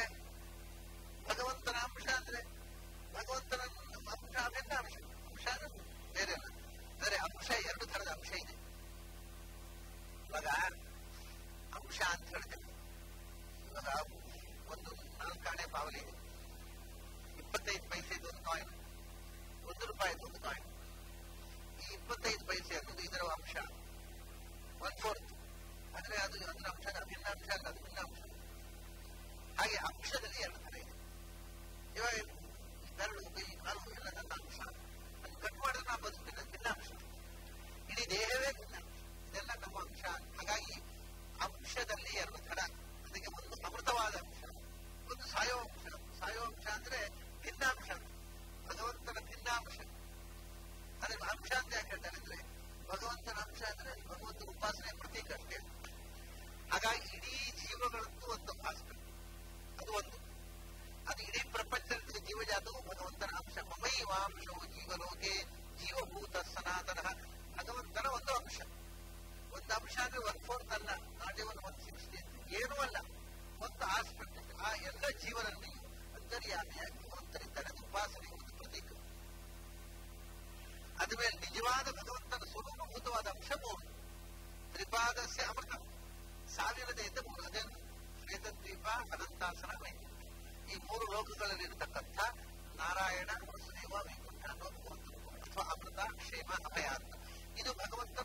ಭಗವಂತನ ಅಂಶ ಅಂದ್ರೆ ಭಗವಂತನ ಅಂಶ ಅಭಿನ್ನ ಅಂಶ ಅಂಶ ಅಂದ್ರೆ ಬೇರೆ ಅಲ್ಲ ಅಂದರೆ ಅಂಶ ಎರಡು ತರದ ಅಂಶ ಇದೆ ಇವಾಗ ಅಂಶ ಅಂತ ಹೇಳ್ತೇವೆ ಇವಾಗ ಒಂದು ನಾಲ್ಕಾಣೆ ಪಾವಲಿ ಇದೆ ಇಪ್ಪತ್ತೈದು ಪೈಸೆದು ಒಂದು ಕಾಯಿನ್ ಒಂದು ರೂಪಾಯಿದು ಒಂದು ಕಾಯಿನ್ ಈ ಇಪ್ಪತ್ತೈದು ಪೈಸೆ ಅನ್ನೋದು ಇದರ ಅಂಶ ಒನ್ ಫೋರ್ತ್ ಅಂದ್ರೆ ಅದು ಅದರ ಅಂಶ ಅಭಿನ್ನ ಅಂಶ ಅಲ್ಲ ಅದು ಭಿನ್ನ ಅಂಶ ಹಾಗೆ ಅಂಶದಲ್ಲಿ ಎರಡು ತರ ಇದೆ ಇವಾಗ ಬೆರಳು ಕೈ ಕಾಲು ಎಲ್ಲ ನನ್ನ ಅಂಶ ಅದು ಕಟ್ ಮಾಡಿದ್ರೆ ನಾ ಬದುಕಿನ ಭಿನ್ನ ಅಂಶ ಇಡೀ ದೇಹವೇ ಭಿನ್ನ ಅಂಶ ಇದೆಲ್ಲ ನಮ್ಮ ಅಂಶ ಹಾಗಾಗಿ ಅಂಶದಲ್ಲಿ ಎರಡು ತರ ಅದಕ್ಕೆ ಒಂದು ಅಮೃತವಾದ ಅಂಶ ಒಂದು ಸಾಯೋ ಅಂಶ ಸಾಯೋ ಅಂಶ ಅಂದ್ರೆ ಭಿನ್ನಾಂಶ ಭಗವಂತನ ಭಿನ್ನಾಂಶ ಅದೇ ಅಂಶ ಅಂತ ಯಾಕೆ ಹೇಳ್ತಾರೆ ಅಂದ್ರೆ ಭಗವಂತನ ಅಂಶ ಅಂದ್ರೆ ಭಗವಂತನ ಉಪಾಸನೆ ಪ್ರತೀಕ ಅಷ್ಟೇ ಹಾಗಾಗಿ ಇಡೀ ಜೀವಗಳದ್ದು ಒಂದು ಆಸ್ಪೆಕ್ಟ್ ಅದು ಒಂದು ಅದು ಇಡೀ ಪ್ರಪಂಚದಲ್ಲಿ ಜೀವಜಾತವು ಭಗವಂತನ ಅಂಶ ಮಮೈವಾಂಶವು ಜೀವಲೋಕೆ ಜೀವಭೂತ ಸನಾತನ ಭಗವಂತನ ಒಂದು ಅಂಶ ಒಂದು ಅಂಶ ಅಂದ್ರೆ ಒನ್ ಫೋರ್ತ್ ಅಲ್ಲ ನಾಟ್ ಇವನ್ ಒನ್ ಸಿಕ್ಸ್ಟಿ ಏನೂ ಅಲ್ಲ ಒಂದು ಆಸ್ಪೆಕ್ಟ್ ಆ ಎಲ್ಲ ಜೀವನಲ್ಲಿ ಅಂತರ್ಯಾಮಿಯಾಗಿ ಭಗವಂತನಿದ್ದಾನೆ ಅದು ಉಪಾಸನೆ ಒಂದು ಪ್ರತೀಕ ಅದ ಮೇಲೆ ನಿಜವಾದ ಭಗವಂತನ ಸ್ವರೂಪಭೂತವಾದ ಅಂಶ ಮೂರು ತ್ರಿಪಾದಸ್ಯ ಅಮೃತ ಸಾವಿರದ ಇದ್ದ ಮೂರು ಅದನ್ನು ಶ್ವೇತದ್ವೀಪ ಅನಂತಾಸನ ವೈಕುಂಠ ಈ ಮೂರು ಲೋಕಗಳಲ್ಲಿರತಕ್ಕಂಥ ನಾರಾಯಣ ವಸುದೇವ ವೈಕುಂಠ ಅನ್ನೋ ಭಗವಂತನ ಅಥವಾ ಅಮೃತ ಕ್ಷೇಮ ಅಭಯ ಅಂತ ಇದು ಭಗವಂತ